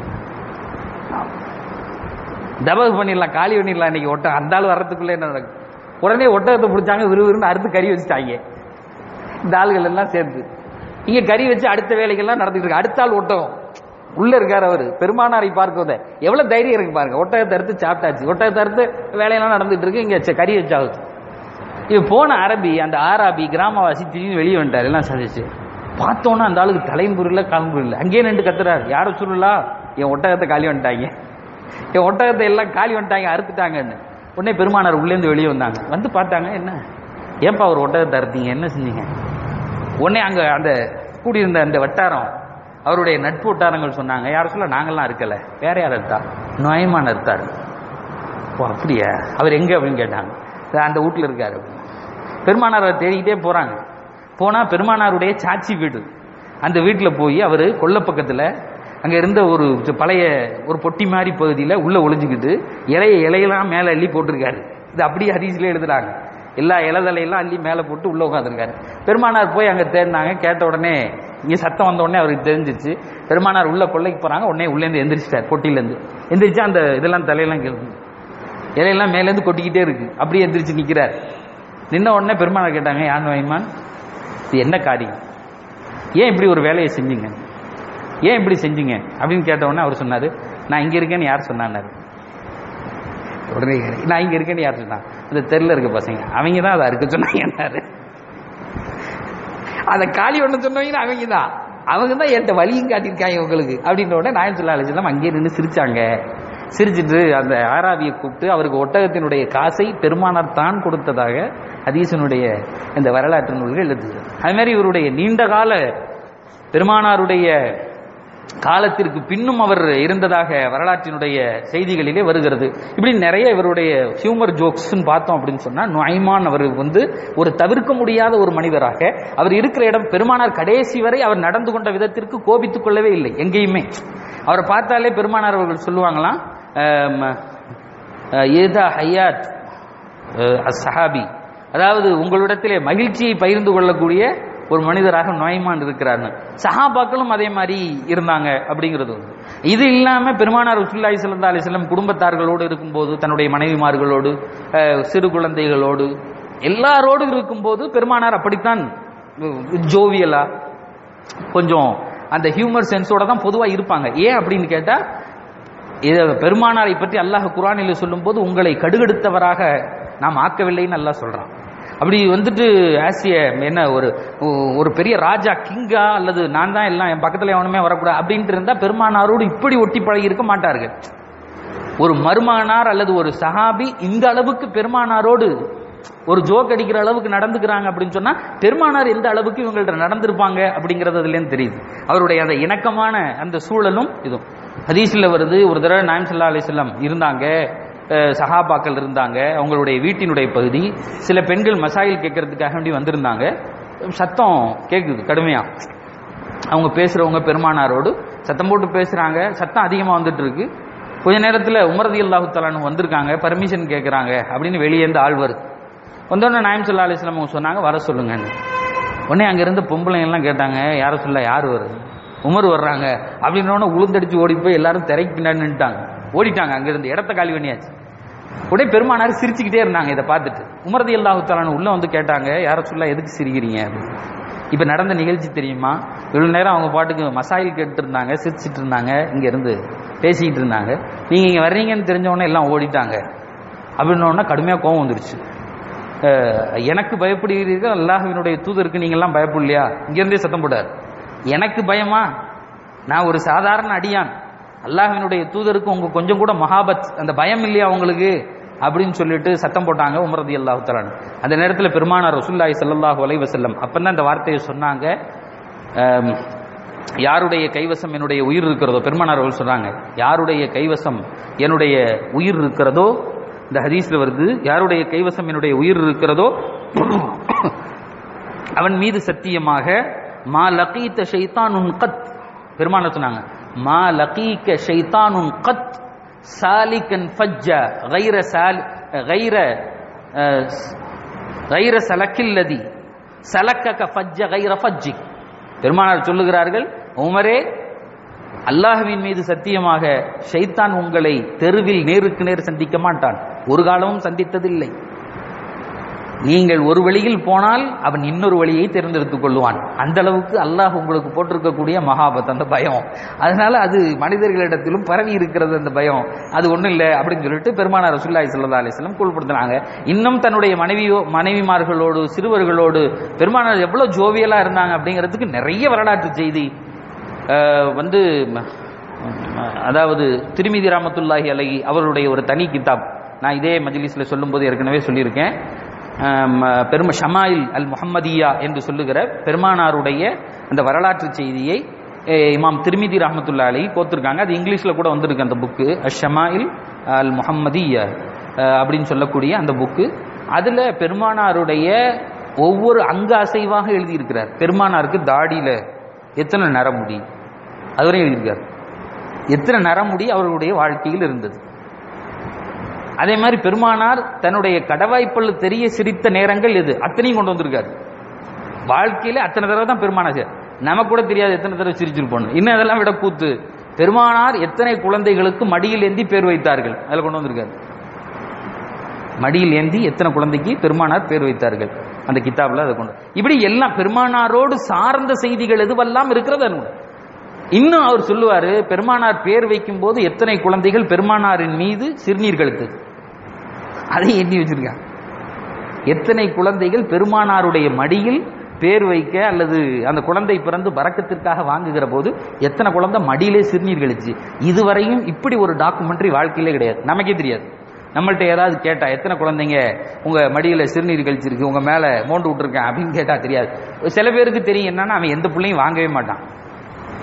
தபகு பண்ணிடலாம் காலி பண்ணிடலாம் இன்னைக்கு ஒட்டகம் அந்த ஆள் வர்றதுக்குள்ள என்ன நடக்கும் உடனே ஒட்டகத்தை பிடிச்சாங்க விறுவிறுன்னு அறுத்து கறி வச்சுட்டாங்க இந்த ஆளுகள் எல்லாம் சேர்ந்து இங்க கறி வச்சு அடுத்த வேலைகள்லாம் நடந்துட்டு இருக்கு அடுத்த ஆள் ஒட்டகம் உள்ள இருக்காரு அவரு பெருமானாரை பார்க்கறத எவ்வளவு தைரியம் இருக்கு பாருங்க ஒட்டகத்தை அறுத்து சாப்பிட்டாச்சு ஒட்டகத்தை அறுத்து வேலையெல்லாம் நடந்துட்டு இருக்கு இங்க ச- கறி வச்சாகுது இது போன அரபி அந்த ஆராபி கிராமவாசி திடீர்னு வெளியே வந்துட்டார் எல்லாம் சந்திச்சு பார்த்தோன்னா அந்த ஆளுக்கு தலைம்புரியல கால்புரியல அங்கேயே நின்று கத்துறாரு யார சொல்லலா என் ஒட்டகத்தை காலி வந்துட்டாங்க என் ஒட்டகத்தை எல்லாம் காலி வந்துட்டாங்க அறுத்துட்டாங்கன்னு உடனே பெருமானார் உள்ளேருந்து வெளியே வந்தாங்க வந்து பார்த்தாங்க என்ன ஏன்பா ஒரு ஒட்டகத்தை அறுத்தீங்க என்ன செஞ்சீங்க உடனே அங்க அந்த கூடியிருந்த அந்த வட்டாரம் அவருடைய நட்பு வட்டாரங்கள் சொன்னாங்க யார சொல்ல நாங்கெல்லாம் இருக்கல வேற யார் அறுத்தா நோயமான அறுத்தாரு ஓ அப்படியா அவர் எங்க அப்படின்னு கேட்டாங்க "இதோ அந்த வீட்டில் இருக்காரு பெருமானார் அவரை தேடிக்கிட்டே போறாங்க போனா பெருமானாருடைய சாட்சி வீடு அந்த வீட்டில் போய் அவர் கொல்லை பக்கத்துல அங்க இருந்த ஒரு பழைய ஒரு பொட்டி மாதிரி பகுதியில உள்ள ஒளிஞ்சுக்கிட்டு இலைய இலையெல்லாம் மேல அள்ளி போட்டிருக்காரு இது அப்படியே ஹதீஸ்ல எழுதுறாங்க எல்லா இலதலையெல்லாம் அள்ளி மேல போட்டு உள்ள உட்காந்துருக்காரு பெருமானார் போய் அங்க தேடினாங்க கேட்ட உடனே இங்க சத்தம் வந்த உடனே அவருக்கு தெரிஞ்சிச்சு பெருமானார் உள்ள கொள்ளைக்கு போறாங்க உடனே உள்ளேருந்து எந்திரிச்சிட்டார் பொட்டியிலேருந்து எந்திரிச்சு அந்த இதெல்லாம் தலையெல்லாம் கேள்வி இலையெல்லாம் மேலேருந்து கொட்டிக்கிட்டே இருக்கு அப்படியே எந்திரிச்சு நிக்கிறார் நின்ன உடனே பெருமானார் கேட்டாங்க யான் வைமான் இது என்ன காரியம் ஏன் இப்படி ஒரு வேலையை செஞ்சீங்க ஏன் இப்படி செஞ்சீங்க அப்படின்னு கேட்ட உடனே அவர் சொன்னாரு நான் இங்க இருக்கேன்னு யார் சொன்னாரு உடனே கேட்டேன், நான் இங்க இருக்கேன்னு யார் சொன்னா அந்த தெருல இருக்க பசங்க அவங்க தான் அதை இருக்க சொன்னாங்கன்னாரு அதை காலி ஒண்ணு சொன்னவங்க அவங்க தான் அவங்க தான் என்கிட்ட வழியும் காட்டியிருக்காங்க உங்களுக்கு அப்படின்ற உடனே நாயம் சொல்லா அலிஸ்லாம் அங்கேயே நின்று சிரிச்சாங்க சிரிச்சிட்டு அந்த ஆராவியை கூப்பிட்டு அவருக்கு ஒட்டகத்தினுடைய காசை பெருமானார் தான் கொடுத்ததாக ஹதீசனுடைய இந்த வரலாற்று நூல்கள் எழுதுது அது மாதிரி இவருடைய நீண்ட கால பெருமானாருடைய காலத்திற்கு பின்னும் அவர் இருந்ததாக வரலாற்றினுடைய செய்திகளிலே வருகிறது இப்படி நிறைய இவருடைய ஹியூமர் ஜோக்ஸ்ன்னு பார்த்தோம் அப்படின்னு சொன்னா நுழைமான் அவர் வந்து ஒரு தவிர்க்க முடியாத ஒரு மனிதராக அவர் இருக்கிற இடம் பெருமானார் கடைசி வரை அவர் நடந்து கொண்ட விதத்திற்கு கோபித்துக் கொள்ளவே இல்லை எங்கேயுமே அவரை பார்த்தாலே பெருமானார் அவர்கள் சொல்லுவாங்களாம் ஏதா ஹையாத் சஹாபி அதாவது உங்களிடத்திலே மகிழ்ச்சியை பகிர்ந்து கொள்ளக்கூடிய ஒரு மனிதராக நோய்மான் இருக்கிறார்னு சஹாபாக்களும் அதே மாதிரி இருந்தாங்க அப்படிங்கிறது வந்து இது இல்லாம பெருமானார் ரசூல்லாய் சல்லா அலிஸ்லம் குடும்பத்தார்களோடு இருக்கும்போது தன்னுடைய மனைவிமார்களோடு அஹ், சிறு குழந்தைகளோடு எல்லாரோடு இருக்கும்போது பெருமானார் அப்படித்தான் ஜோவியலா கொஞ்சம் அந்த ஹியூமர் சென்ஸோட தான் பொதுவா இருப்பாங்க ஏன் அப்படின்னு கேட்டா இத பெருமானாரை பற்றி அல்லாஹ் குரானில் சொல்லும்போது உங்களை கடுகெடுத்தவராக நாம் ஆக்கவில்லைன்னு அல்லாஹ் சொல்றான் அப்படி வந்துட்டு ஆசிய என்ன ஒரு ஒரு பெரிய ராஜா கிங்கா அல்லது நான் தான் எல்லாம் என் பக்கத்துல எவனுமே வரக்கூடாது அப்படின்ட்டு இருந்தா பெருமானாரோடு இப்படி ஒட்டி பழகி இருக்க மாட்டார்கள் ஒரு மருமானார் அல்லது ஒரு சஹாபி இந்த அளவுக்கு பெருமானாரோடு ஒரு ஜோக் அடிக்கிற அளவுக்கு நடந்துக்கிறாங்க அப்படின்னு சொன்னா பெருமானார் எந்த அளவுக்கு இவங்கள்ட்ட நடந்திருப்பாங்க அப்படிங்கறது அதுலேருந்து தெரியுது அவருடைய அந்த இணக்கமான அந்த சூழலும் இதுவும் ஹதீஸ்ல வருது ஒரு தடவை நாயம் சல்லா அலிஸ்லாம் இருந்தாங்க அஹ், சஹாபாக்கள் இருந்தாங்க அவங்களுடைய வீட்டினுடைய பகுதி சில பெண்கள் மசாயில் கேட்கறதுக்காக வேண்டி வந்திருந்தாங்க சத்தம் கேட்குது கடுமையா அவங்க பேசுறவங்க பெருமானாரோடு சத்தம் போட்டு பேசுறாங்க சத்தம் அதிகமா வந்துட்டு இருக்கு கொஞ்ச நேரத்துல உமரதி அல்லாஹு தலானு வந்திருக்காங்க பர்மிஷன் கேட்கறாங்க அப்படின்னு வெளியே இருந்து ஆள் வருது வந்தோடனே நாயம் சொல்லா அலிஸ்லாம் அவங்க சொன்னாங்க வர சொல்லுங்கன்னு உடனே அங்க இருந்து பொம்பளைங்க எல்லாம் கேட்டாங்க யார சொல்ல யார் வருது உமர் வர்றாங்க அப்படின்னோடனே உளுந்தடிச்சு ஓடி போய் எல்லாரும் திரைக்கு பின்னாடி நின்னுட்டாங்க ஓடிட்டாங்க அங்க இருந்து இடத்த காலி பண்ணியாச்சு உடனே பெருமானார் சிரிச்சுக்கிட்டே இருந்தாங்க இதை பார்த்துட்டு உமரதி அல்லாஹு தலானு உள்ள வந்து கேட்டாங்க யார சொல்ல எதுக்கு சிரிக்கிறீங்க அப்படின்னு இப்ப நடந்த நிகழ்ச்சி தெரியுமா இவ்வளவு நேரம் அவங்க பாட்டுக்கு மசாயில் கேட்டு இருந்தாங்க சிரிச்சிட்டு இருந்தாங்க இங்க இருந்து பேசிக்கிட்டு இருந்தாங்க நீங்க இங்க வர்றீங்கன்னு தெரிஞ்ச உடனே எல்லாம் ஓடிட்டாங்க அப்படின்ன உடனே கடுமையா கோவம் வந்துருச்சு அஹ், எனக்கு பயப்படுகிறீர்கள் அல்லாஹ்வினுடைய தூதருக்கு நீங்க எல்லாம் பயப்படலையா இங்க இருந்தே சத்தம் போட்டார் எனக்கு பயமா நான் ஒரு சாதாரண அடியான் அல்லாஹ்வினுடைய தூதருக்கு உங்க கொஞ்சம் கூட மகாபத் அந்த பயம் இல்லையா உங்களுக்கு அப்படின்னு சொல்லிட்டு சத்தம் போட்டாங்க உமரதி அல்லாஹு தலான் அந்த நேரத்தில் பெருமானார் ரசூல்லாய் ஸல்லல்லாஹு அலைஹி வஸல்லம் அப்பதான் இந்த வார்த்தையை சொன்னாங்க ஆம், யாருடைய கைவசம் என்னுடைய உயிர் இருக்கிறதோ பெருமானார் அவர்கள் சொல்றாங்க யாருடைய கைவசம் என்னுடைய உயிர் இருக்கிறதோ இந்த ஹதீஸ்ல வருது யாருடைய கைவசம் என்னுடைய உயிர் இருக்கிறதோ அவன் மீது சத்தியமாக மா லகீத்த ஷைத்தானுன் கத் பெருமானார் சொன்னாங்க மா லகீக்க ஷைத்தானுன் கத் சாலிகன் ஃபஜ்ஜ கைர சால் கைர அஹ், கைர சலக்கில்லதி சலக்கக ஃபஜ்ஜ கைர ஃபஜ்ஜி பெருமானார் சொல்லுகிறார்கள் உமரே அல்லாஹ்வின் மீது சத்தியமாக ஷைத்தான் உங்களை தெருவில் நேருக்கு நேர் சந்திக்க மாட்டான் ஒரு காலமும் சந்தித்ததில்லை நீங்கள் ஒரு வழியில் போனால் அவன் இன்னொரு வழியை தேர்ந்தெடுத்துக் கொள்வான் அந்த அளவுக்கு அல்லாஹ் உங்களுக்கு போட்டிருக்கக்கூடிய மகாபத் அந்த பயம் அதனால அது மனிதர்களிடத்திலும் பரவி இருக்கிறது அந்த பயம் அது ஒண்ணும் இல்லை அப்படின்னு சொல்லிட்டு பெருமானார் ரசூல்லாய் சல்லா அலிஸ்லாம் கூழ்படுத்தினாங்க இன்னும் தன்னுடைய மனைவியோ மனைவிமார்களோடு சிறுவர்களோடு பெருமானார் எவ்வளவு ஜோவியலா இருந்தாங்க அப்படிங்கிறதுக்கு நிறைய வரலாற்று செய்தி அஹ், வந்து ம- அதாவது திருமிதி ராமத்துல்லாஹி அலகி அவருடைய ஒரு தனி கிதாப் நான் இதே மஜ்லிஸ்ல சொல்லும்போது ஏற்கனவே சொல்லியிருக்கேன் ஆம், பெரும ஷமாயில் அல் முஹம்மதியா என்று சொல்லுகிற பெருமானாருடைய அந்த வரலாற்று செய்தியை எ, இமாம் திருமிதி ரஹமத்துல்லா அலி கோத்திருக்காங்க அது இங்கிலீஷ்ல கூட வந்திருக்கு அந்த புக்கு ஷமாயில் அல் முஹம்மதியா அஹ், அப்படின்னு சொல்லக்கூடிய அந்த புக்கு அதுல பெருமானாருடைய ஒவ்வொரு அங்க அசைவாக எழுதியிருக்கிறார் பெருமானாருக்கு தாடியில எத்தனை நரமுடி அதுவரை எழுதியிருக்கார் எத்தனை நரமுடி அவர்களுடைய வாழ்க்கையில் இருந்தது அதே மாதிரி பெருமானார் தன்னுடைய கடவாய்ப்பல் தெரிய சிரித்த நேரங்கள் எது அத்தனையும் கொண்டு வந்திருக்காரு வாழ்க்கையில அத்தனை தடவை தான் பெருமானார் செய்றார். நமக்கு கூட தெரியாது எத்தனை தடவை சிரிச்சிருப்போம் இன்னும் அதெல்லாம் விட கூத்து பெருமானார் எத்தனை குழந்தைகளுக்கு மடியில் ஏந்தி பேர் வைத்தார்கள் அதில் கொண்டு வந்திருக்காரு மடியில் ஏந்தி எத்தனை குழந்தைக்கு பெருமானார் பேர் வைத்தார்கள் அந்த கிதாப்ல அதை கொண்டு இப்படி எல்லாம் பெருமானாரோடு சார்ந்த செய்திகள் எதுவெல்லாம் இருக்கிறது அது உண்டு. இன்னும் அவர் சொல்லுவாரு பெருமானார் பேர் வைக்கும் போது எத்தனை குழந்தைகள் பெருமானாரின் மீது சிறுநீர் கழுத்தது அதை எண்ணி வச்சிருக்காங்க எத்தனை குழந்தைகள் பெருமானாருடைய மடியில் பேர் வைக்க அல்லது அந்த குழந்தை பிறந்து பறக்கத்திற்காக வாங்குகிற போது எத்தனை குழந்தை மடியிலே சிறுநீர் கழிச்சு இதுவரையும் இப்படி ஒரு டாக்குமெண்ட்ரி வாழ்க்கையிலே கிடையாது நமக்கே தெரியாது நம்மள்ட்ட ஏதாவது கேட்டா எத்தனை குழந்தைங்க உங்க மடியில சிறுநீர் கழிச்சிருக்கு உங்க மேல மோண்டு விட்டுருக்கேன் அப்படின்னு கேட்டா தெரியாது சில பேருக்கு தெரியும் என்னன்னா அவன் எந்த பிள்ளையும் வாங்கவே மாட்டான்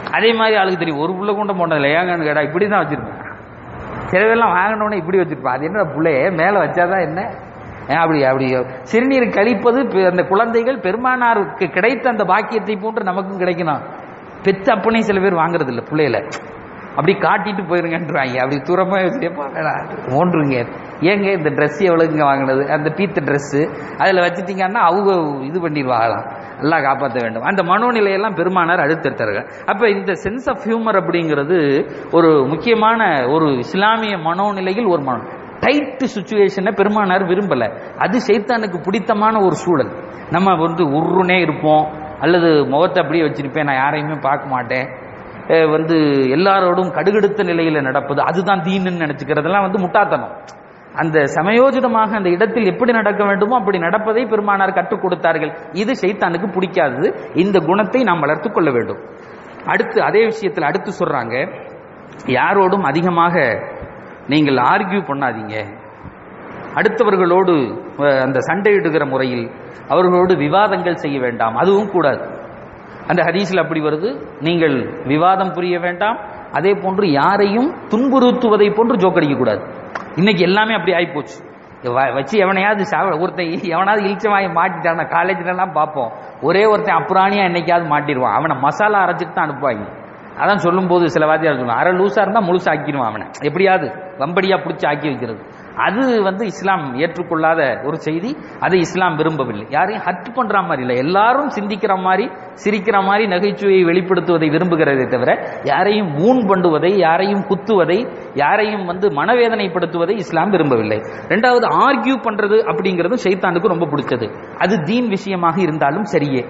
அதே மாதிரி ஆளுக்கு தெரியும் ஒரு புள்ள கொண்ட போனதில்ல ஏங்கன்னு கேட்டா இப்படி தான் வச்சிருப்பேன் சிலவெல்லாம் வாங்கினோடனே இப்படி வச்சிருப்பான் அது என்ன புள்ளையே மேலே வச்சாதான் என்ன ஏன் அப்படி அப்படி சிறுநீர் கழிப்பது பெ- அந்த குழந்தைகள் பெருமானாருக்கு கிடைத்த அந்த பாக்கியத்தை போன்று நமக்கும் கிடைக்கணும் பெத்த அப்பனே சில பேர் வாங்குறது இல்ல பிள்ளையில அப்படி காட்டிட்டு போயிருங்கன்றாங்க அப்படி தூரமா வச்சுப்பா வேணாம் ஓன்றுங்க ஏங்க இந்த Dress எவ்வளவுங்க வாங்கினது அந்த பீத்த Dress அதுல வச்சுட்டீங்கன்னா அவங்க இது பண்ணிடுவாங்களாம் எல்லாம் காப்பாற்ற வேண்டும் அந்த மனோநிலையெல்லாம் பெருமானார் அடுத்தெடுத்தார்கள் அப்ப இந்த சென்ஸ் ஆஃப் ஹியூமர் அப்படிங்கிறது ஒரு முக்கியமான ஒரு இஸ்லாமிய மனோநிலையில் ஒரு மனோ டைட் சுச்சுவேஷனை பெருமானார் விரும்பல அது சைத்தானுக்கு பிடித்தமான ஒரு சூழல் நம்ம வந்து உருனே இருப்போம் அல்லது முகத்தை அப்படியே வச்சிருப்பேன் நான் யாரையுமே பார்க்க மாட்டேன் அஹ் வந்து எல்லாரோடும் கடுகடுத்த நிலையில நடப்பது அதுதான் தீனுன்னு நினைச்சுக்கிறதெல்லாம் வந்து முட்டாத்தனம் அந்த சமயோஜிதமாக அந்த இடத்தில் எப்படி நடக்க வேண்டுமோ அப்படி நடப்பதை பெருமானார் கற்றுக் கொடுத்தார்கள் இது சைத்தானுக்கு பிடிக்காதது இந்த குணத்தை நாம் வளர்த்துக் கொள்ள வேண்டும் அடுத்து அதே விஷயத்தில் அடுத்து சொல்றாங்க யாரோடும் அதிகமாக நீங்கள் ஆர்கியூ பண்ணாதீங்க அடுத்தவர்களோடு அஹ், அந்த சண்டையிடுகிற முறையில் அவர்களோடு விவாதங்கள் செய்ய வேண்டாம் அதுவும் கூடாது அந்த ஹதீஸ்ல அப்படி வருது நீங்கள் விவாதம் புரிய வேண்டாம் அதே போன்று யாரையும் துன்புறுத்துவதை போன்று ஜோக்கடிக்க கூடாது இன்னைக்கு எல்லாமே அப்படி ஆயிப்போச்சு வ- வச்சு எவனையாவது சாவ ஒருத்தன் எவனாவது இழிச்சவாயை மாட்டிட்டான காலேஜ்லலாம் பார்ப்போம் ஒரே ஒருத்தன் அப்புறாணியா என்னைக்காவது மாட்டிடுவான் அவனை மசாலா அரைச்சிட்டு தான் அனுப்புவாங்க அதான் சொல்லும்போது சில வாத்தியார் சொல்லுவாங்க அரை லூசா இருந்தா முழுசா ஆக்கிடுவான் அவனை எப்படியாவது வம்படியா பிடிச்சி ஆக்கி வைக்கிறது அது வந்து இஸ்லாம் ஏற்றுக்கொள்ளாத ஒரு செய்தி அதை இஸ்லாம் விரும்பவில்லை யாரையும் ஹர்ட் பண்ற மாதிரி இல்லை எல்லாரும் சிந்திக்கிற மாதிரி சிரிக்கிற மாதிரி நகைச்சுவையை வெளிப்படுத்துவதை விரும்புகிறதே தவிர யாரையும் ஊன் பண்ணுவதை யாரையும் குத்துவதை யாரையும் வந்து மனவேதனைப்படுத்துவதை இஸ்லாம் விரும்பவில்லை ரெண்டாவது ஆர்கியூ பண்றது அப்படிங்கிறது ஷைத்தானுக்கு ரொம்ப பிடிச்சது அது தீன் விஷயமாக இருந்தாலும் சரியே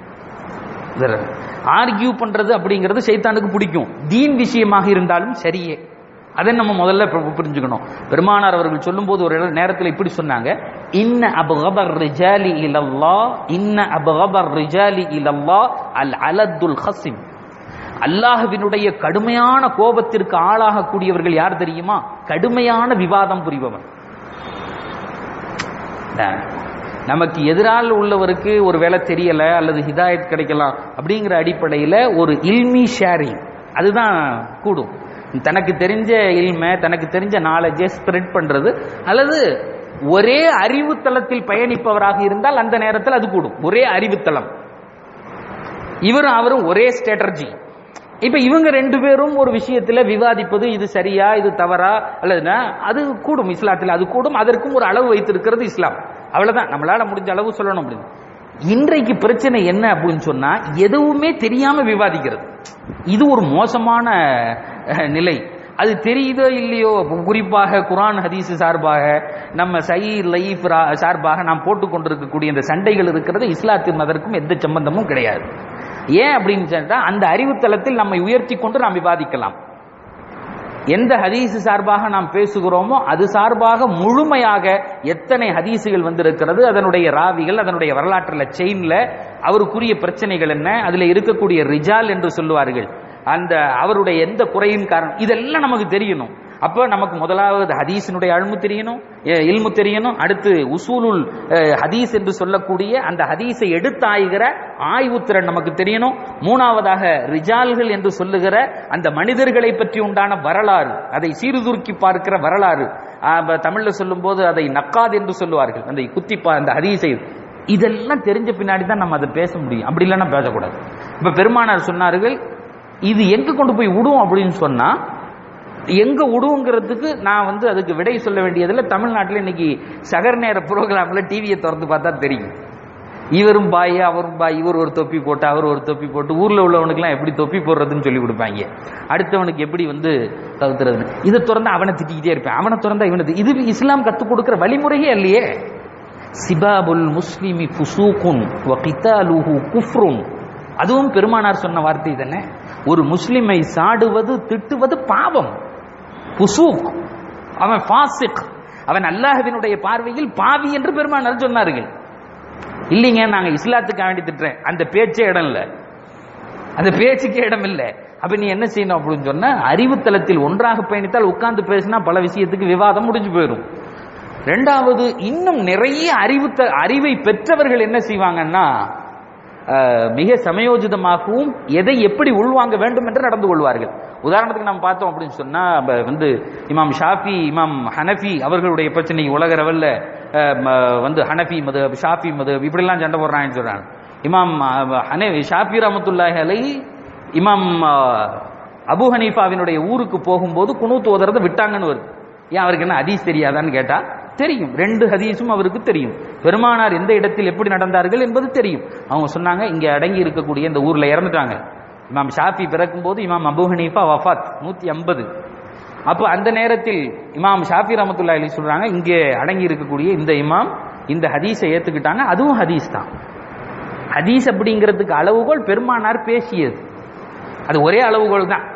ஆர்கியூ பண்றது அப்படிங்கிறது சைத்தானுக்கு பிடிக்கும் தீன் விஷயமாக இருந்தாலும் சரியே அதை நம்ம முதல்ல பு- புரிஞ்சுக்கணும் பெருமானார் அவர்கள் சொல்லும்போது ஒரு இட- நேரத்தில் இப்படி சொன்னாங்க இன்ன அபகபர் ரிஜாலி இலல்லா இன்ன அபகபர் ரிஜாலி இலல்லா அல் அலத்துல் ஹசிம் அல்லாஹ்வினுடைய கடுமையான கோபத்திற்கு ஆளாகக்கூடியவர்கள் யார் தெரியுமா கடுமையான விவாதம் புரிபவன் அஹ், நமக்கு எதிரால் உள்ளவருக்கு ஒரு வேலை தெரியல அல்லது ஹிதாயத் கிடைக்கலாம் அப்படிங்கிற அடிப்படையில் ஒரு இல்மி ஷேரிங் அதுதான் கூடும் தனக்கு தெரிஞ்ச இல்மை தனக்கு தெரிஞ்ச நாலேஜை ஸ்ப்ரெட் பண்றது அல்லது ஒரே அறிவுத்தளத்தில் பயணிப்பவராக இருந்தால் அந்த நேரத்தில் அது கூடும் ஒரே அறிவுத்தளம் இவரும் அவரும் ஒரே ஸ்ட்ராட்டஜி இப்ப இவங்க ரெண்டு பேரும் ஒரு விஷயத்துல விவாதிப்பது இது சரியா இது தவறா அல்லதுன்னா அது கூடும் இஸ்லாத்தில் அது கூடும் அதற்கும் ஒரு அளவு வைத்திருக்கிறது இஸ்லாம் அவ்வளவுதான் நம்மளால முடிஞ்ச அளவு சொல்லணும் அப்படின்னு இன்றைக்கு பிரச்சனை என்ன அப்படின்னு சொன்னா எதுவுமே தெரியாம விவாதிக்கிறது இது ஒரு மோசமான அஹ், நிலை அது தெரியுதோ இல்லையோ குறிப்பாக குரான் ஹதீஸ் சார்பாக நம்ம சை லைஃப் சார்பாக நாம் போட்டுக் கொண்டிருக்கக்கூடிய இந்த சண்டைகள் இருக்கிறது இஸ்லாத்தின் அதற்கும் எந்த சம்பந்தமும் கிடையாது ஏன் அப்படின்னு சொன்னா அந்த அறிவுத்தளத்தில் நம்மை உயர்த்தி கொண்டு நாம் விவாதிக்கலாம் எந்த ஹதீஸ் சார்பாக நாம் பேசுகிறோமோ அது சார்பாக முழுமையாக எத்தனை ஹதீஸுகள் வந்திருக்கிறது அதனுடைய ராவிகள் அதனுடைய வரலாற்றுல செயின்ல அவருக்குரிய பிரச்சனைகள் என்ன அதுல இருக்கக்கூடிய ரிஜால் என்று சொல்லுவார்கள் அந்த அவருடைய எந்த குறையின் காரணம் இதெல்லாம் நமக்கு தெரியணும் அப்ப நமக்கு முதலாவது ஹதீஸினுடைய அழுமு தெரியணும் எ- இல்மு தெரியணும் அடுத்து உசூலுல் அஹ், ஹதீஸ் என்று சொல்லக்கூடிய அந்த ஹதீஸை எடுத்தாய்கிற ஆய்வுத்திறன் நமக்கு தெரியணும் மூணாவதாக ரிஜால்கள் என்று சொல்லுகிற அந்த மனிதர்களை பற்றி உண்டான வரலாறு அதை சீர்தூக்கி பார்க்கிற வரலாறு ஆஹ், ப- தமிழ்ல சொல்லும்போது அதை நக்காத் என்று சொல்லுவார்கள் அந்த குத்தி பா- அந்த ஹதீஸை இதெல்லாம் தெரிஞ்ச பின்னாடி தான் நம்ம அதை பேச முடியும் அப்படி இல்லைன்னா பேசக்கூடாது இப்ப பெருமானார் சொன்னார்கள் இது எங்க கொண்டு போய் விடும் அப்படின்னு சொன்னா எங்க விடுங்கிறதுக்கு நான் வந்து அதுக்கு விடை சொல்ல வேண்டியதில்ல தமிழ்நாட்டில் இன்னைக்கு சகர் நேர ப்ரோக்ராம்ல டிவியை திறந்து பார்த்தா தெரியும் இவரும் பாய் அவரும் பாய் இவர் ஒரு தொப்பி போட்டு அவர் ஒரு தொப்பி போட்டு ஊர்ல உள்ளவனுக்குலாம் எப்படி தொப்பி போடுறதுன்னு சொல்லி கொடுப்பாங்க அடுத்தவனுக்கு எப்படி வந்து தவிர்த்துறதுன்னு இதை திறந்தா அவனை திட்டிக்கிட்டே இருப்பேன் அவனை திறந்தா இவனை தி- இது இஸ்லாம் கத்துக் கொடுக்கிற வழிமுறையே இல்லையே சிபாபுல் முஸ்லிமி ஃபுசூகுன் வ கிதாலுஹு குஃப்ருன் அதுவும் பெருமானார் சொன்ன வார்த்தை தானே ஒரு முஸ்லிமை சாடுவது திட்டுவது பாவம் புசூக் அவன் ஃபாசிக் அவன் அல்லாஹ்வினுடைய பார்வையில் பாவி என்று பெருமானார் சொன்னார்கள் இல்லைங்க நாங்க இஸ்லாத்துக்காக வேண்டி திட்டுறேன் அந்த பேச்சே இடம் இல்ல அந்த பேச்சுக்கே இடம் இல்ல அப்ப நீ என்ன செய்யணும் அப்படின்னு சொன்னா அறிவுத்தளத்தில் ஒன்றாக பயணித்தால் உட்கார்ந்து பேசினா பல விஷயத்துக்கு விவாதம் முடிஞ்சு போயிடும் ரெண்டாவது இன்னும் நிறைய அறிவுத்த அறிவை பெற்றவர்கள் என்ன செய்வாங்கன்னா அஹ், மிக சமயோஜிதமாகவும் எதை எப்படி உள்வாங்க வேண்டும் என்று நடந்து கொள்வார்கள் உதாரணத்துக்கு நம்ம பார்த்தோம் அப்படின்னு சொன்னா ப- வந்து இமாம் ஷாஃபி இமாம் ஹனஃபி அவர்களுடைய பிரச்சனை உலக லெவல்ல அஹ், ம- வந்து ஹனஃபி மது ஷாஃபி மது இப்படிலாம் சண்டை போடுறாங்கன்னு சொல்றாங்க இமாம் அஹ், ஹனே ஷாஃபி ரஹமத்துல்லாஹி அலை இமாம் அஹ், அபு ஹனீஃபாவினுடைய ஊருக்கு போகும்போது குனூத் ஓதுறதை விட்டாங்கன்னு வருது ஏன் அவருக்கு என்ன ஹதீஸ் தெரியாதான்னு கேட்டா தெரியும் ரெண்டு ஹதீஸும் அவருக்கு தெரியும் பெருமானார் எந்த இடத்தில் எப்படி நடந்தார்கள் என்பது தெரியும் அவங்க சொன்னாங்க இங்க அடங்கி இருக்கக்கூடிய இந்த ஊர்ல இறந்துட்டாங்க இமாம் ஷாஃபி பிறக்கும் போது இமாம் அபு ஹனீஃபா வஃபாத் நூத்தி ஐம்பது அப்போ அந்த நேரத்தில் இமாம் ஷாஃபி ரஹமத்துல்லாஹி அலைஹி சொல்றாங்க இங்கே அடங்கி இருக்கக்கூடிய இந்த இமாம் இந்த ஹதீஸை ஏத்துக்கிட்டாங்க அதுவும் ஹதீஸ் தான் ஹதீஸ் அப்படிங்கிறதுக்கு அளவுகோல் பெருமானார் பேசியது அது ஒரே அளவுகோல் தான்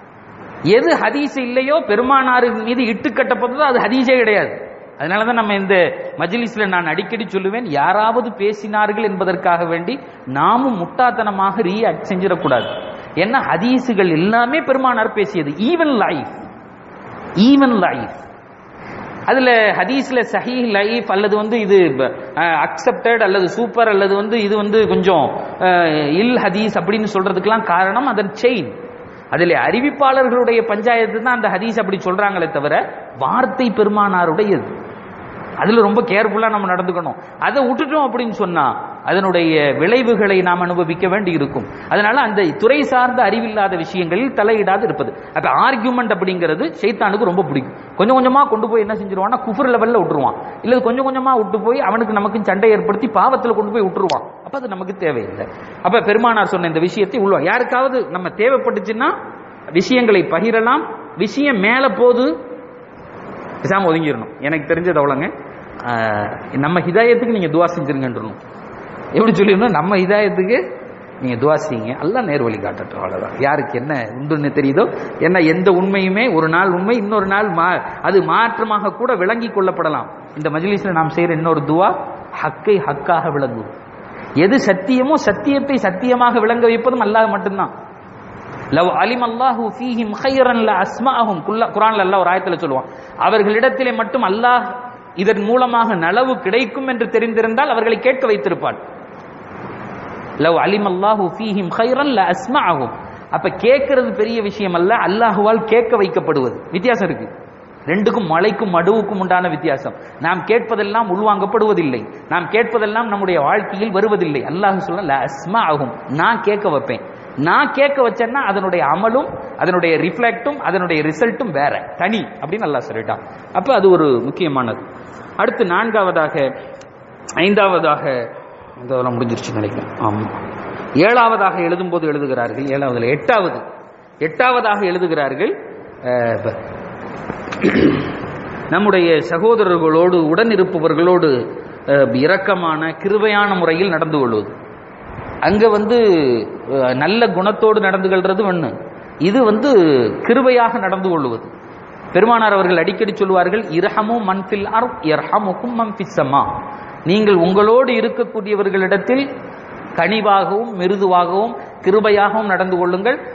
எது ஹதீஸ் இல்லையோ பெருமானார் மீது இட்டு கட்டப்பட்டதோ அது ஹதீஸே கிடையாது அதனால தான் நம்ம இந்த மஜ்லிஸ்ல நான் அடிக்கடி சொல்லுவேன் யாராவது பேசினார்கள் என்பதற்காக வேண்டி நாமும் முட்டாத்தனமாக ரீஆக்ட் செஞ்சிடக்கூடாது ஏன்னா ஹதீஸுகள் எல்லாமே பெருமானார் பேசியது ஈவன் லைஃப் ஈவன் லைஃப் அதுல ஹதீஸ்ல சஹீ லைஃப் அல்லது வந்து இது அக்செப்டட் அல்லது சூப்பர் அல்லது வந்து இது வந்து கொஞ்சம் அஹ், இல் ஹதீஸ் அப்படின்னு சொல்றதுக்கெல்லாம் காரணம் அதன் செயின் அதில் அறிவிப்பாளர்களுடைய பஞ்சாயத்து தான் அந்த ஹதீஸ் அப்படி சொல்றாங்களே தவிர வார்த்தை பெருமானாருடையது அதுல ரொம்ப கேர்ஃபுல்லா நம்ம நடந்துக்கணும் அதை விட்டுட்டோம் அப்படின்னு சொன்னா அதனுடைய விளைவுகளை நாம் அனுபவிக்க வேண்டி இருக்கும் அதனால அந்த துறை சார்ந்த அறிவில்லாத விஷயங்களில் தலையிடாது இருப்பது அப்ப ஆர்கியூமெண்ட் அப்படிங்கிறது சைத்தானுக்கு ரொம்ப பிடிக்கும் கொஞ்சம் கொஞ்சமா கொண்டு போய் என்ன செஞ்சிருவான்னா குஃபர் லெவல்ல விட்டுருவான் இல்ல கொஞ்சம் கொஞ்சமா விட்டு போய் அவனுக்கு நமக்கு சண்டை ஏற்படுத்தி பாவத்துல கொண்டு போய் விட்டுருவான் அப்ப அது நமக்கு தேவையில்லை அப்ப பெருமானார் சொன்ன இந்த விஷயத்தை உள்ள யாருக்காவது நம்ம தேவைப்பட்டுச்சுன்னா விஷயங்களை பகிரலாம் விஷயம் மேல போது பேசாம ஒதுங்கிடணும் எனக்கு தெரிஞ்சது அவ்வளோங்க ஆஹ் நம்ம ஹிதாயத்துக்கு நீங்க துவா செஞ்சிருங்கன்றணும் எப்படி சொல்லிடணும் நம்ம ஹிதாயத்துக்கு நீங்க துவா செய்யுங்க எல்லாம் நேர் வழி காட்டட்டும் அவ்வளவுதான் யாருக்கு என்ன உண்டுன்னு தெரியுதோ என்ன எந்த உண்மையுமே ஒரு நாள் உண்மை இன்னொரு நாள் மா அது மாற்றமாக கூட விளங்கி கொள்ளப்படலாம் இந்த மஜ்லிஸ்ல நாம் செய்யற இன்னொரு துவா ஹக்கை ஹக்காக விளங்கும் எது சத்தியமோ சத்தியத்தை சத்தியமாக விளங்க வைப்பதும் அல்லாஹ் மட்டும்தான் லவ் அலிம் அல்லாஹு ஃபீஹிம் ஹைரன் ல அஸ்மாஹும் குல்ல குர்ஆன்ல அல்லாஹ் ஒரு ஆயத்துல சொல்லுவான் அவர்களிடத்திலே மட்டும் அல்லாஹ் இதன் மூலமாக நலவு கிடைக்கும் என்று தெரிந்திருந்தால் அவர்களை கேட்க வைத்திருப்பான் லவ் அலிம் அல்லாஹு ஃபீஹிம் ஹைரன் ல அஸ்மாஹும் அப்ப கேட்கிறது பெரிய விஷயம் அல்ல அல்லாஹுவால் கேட்க வைக்கப்படுவது வித்தியாசம் இருக்கு ரெண்டுக்கும் மலைக்கும் மடுவுக்கும் உண்டான வித்தியாசம் நாம் கேட்பதெல்லாம் உள்வாங்கப்படுவதில்லை நாம் கேட்பதெல்லாம் நம்முடைய வாழ்க்கையில் வருவதில்லை அல்லாஹ் சொல்ல "ல அஸ்மாஹும் நான் கேட்க வைப்பேன் நான் கேட்க வச்சேன்னா அதனுடைய அமலும் அதனுடைய ரிஃப்ளெக்டும் அதனுடைய ரிசல்ட்டும் வேற தனி அப்படின்னு அல்லாஹ் சொல்லிட்டான் அப்ப அது ஒரு முக்கியமானது அடுத்து நான்காவதாக ஐந்தாவதாக இதெல்லாம் முடிஞ்சிருச்சு நினைக்கிறேன் ஆமா ஏழாவதாக எழுதும்போது எழுதுகிறார்கள் ஏழாவதுல எட்டாவது எட்டாவதாக எழுதுகிறார்கள் அஹ், ப- நம்முடைய சகோதரர்களோடு உடன் இருப்பவர்களோடு அஹ், இரக்கமான கிருபையான முறையில் நடந்து கொள்வது அங்க வந்து அஹ், நல்ல குணத்தோடு நடந்து கொள்றது ஒண்ணு இது வந்து கிருபையாக நடந்து கொள்வது பெருமானார் அவர்கள் அடிக்கடி சொல்வார்கள் இரஹமு மன்ஃபில் அர் இரஹமுக்கும் மன்ஃபிஸ்ஸமா நீங்கள் உங்களோடு இருக்கக்கூடியவர்களிடத்தில் கனிவாகவும் மிருதுவாகவும் கிருபையாகவும் நடந்து கொள்ளுங்கள்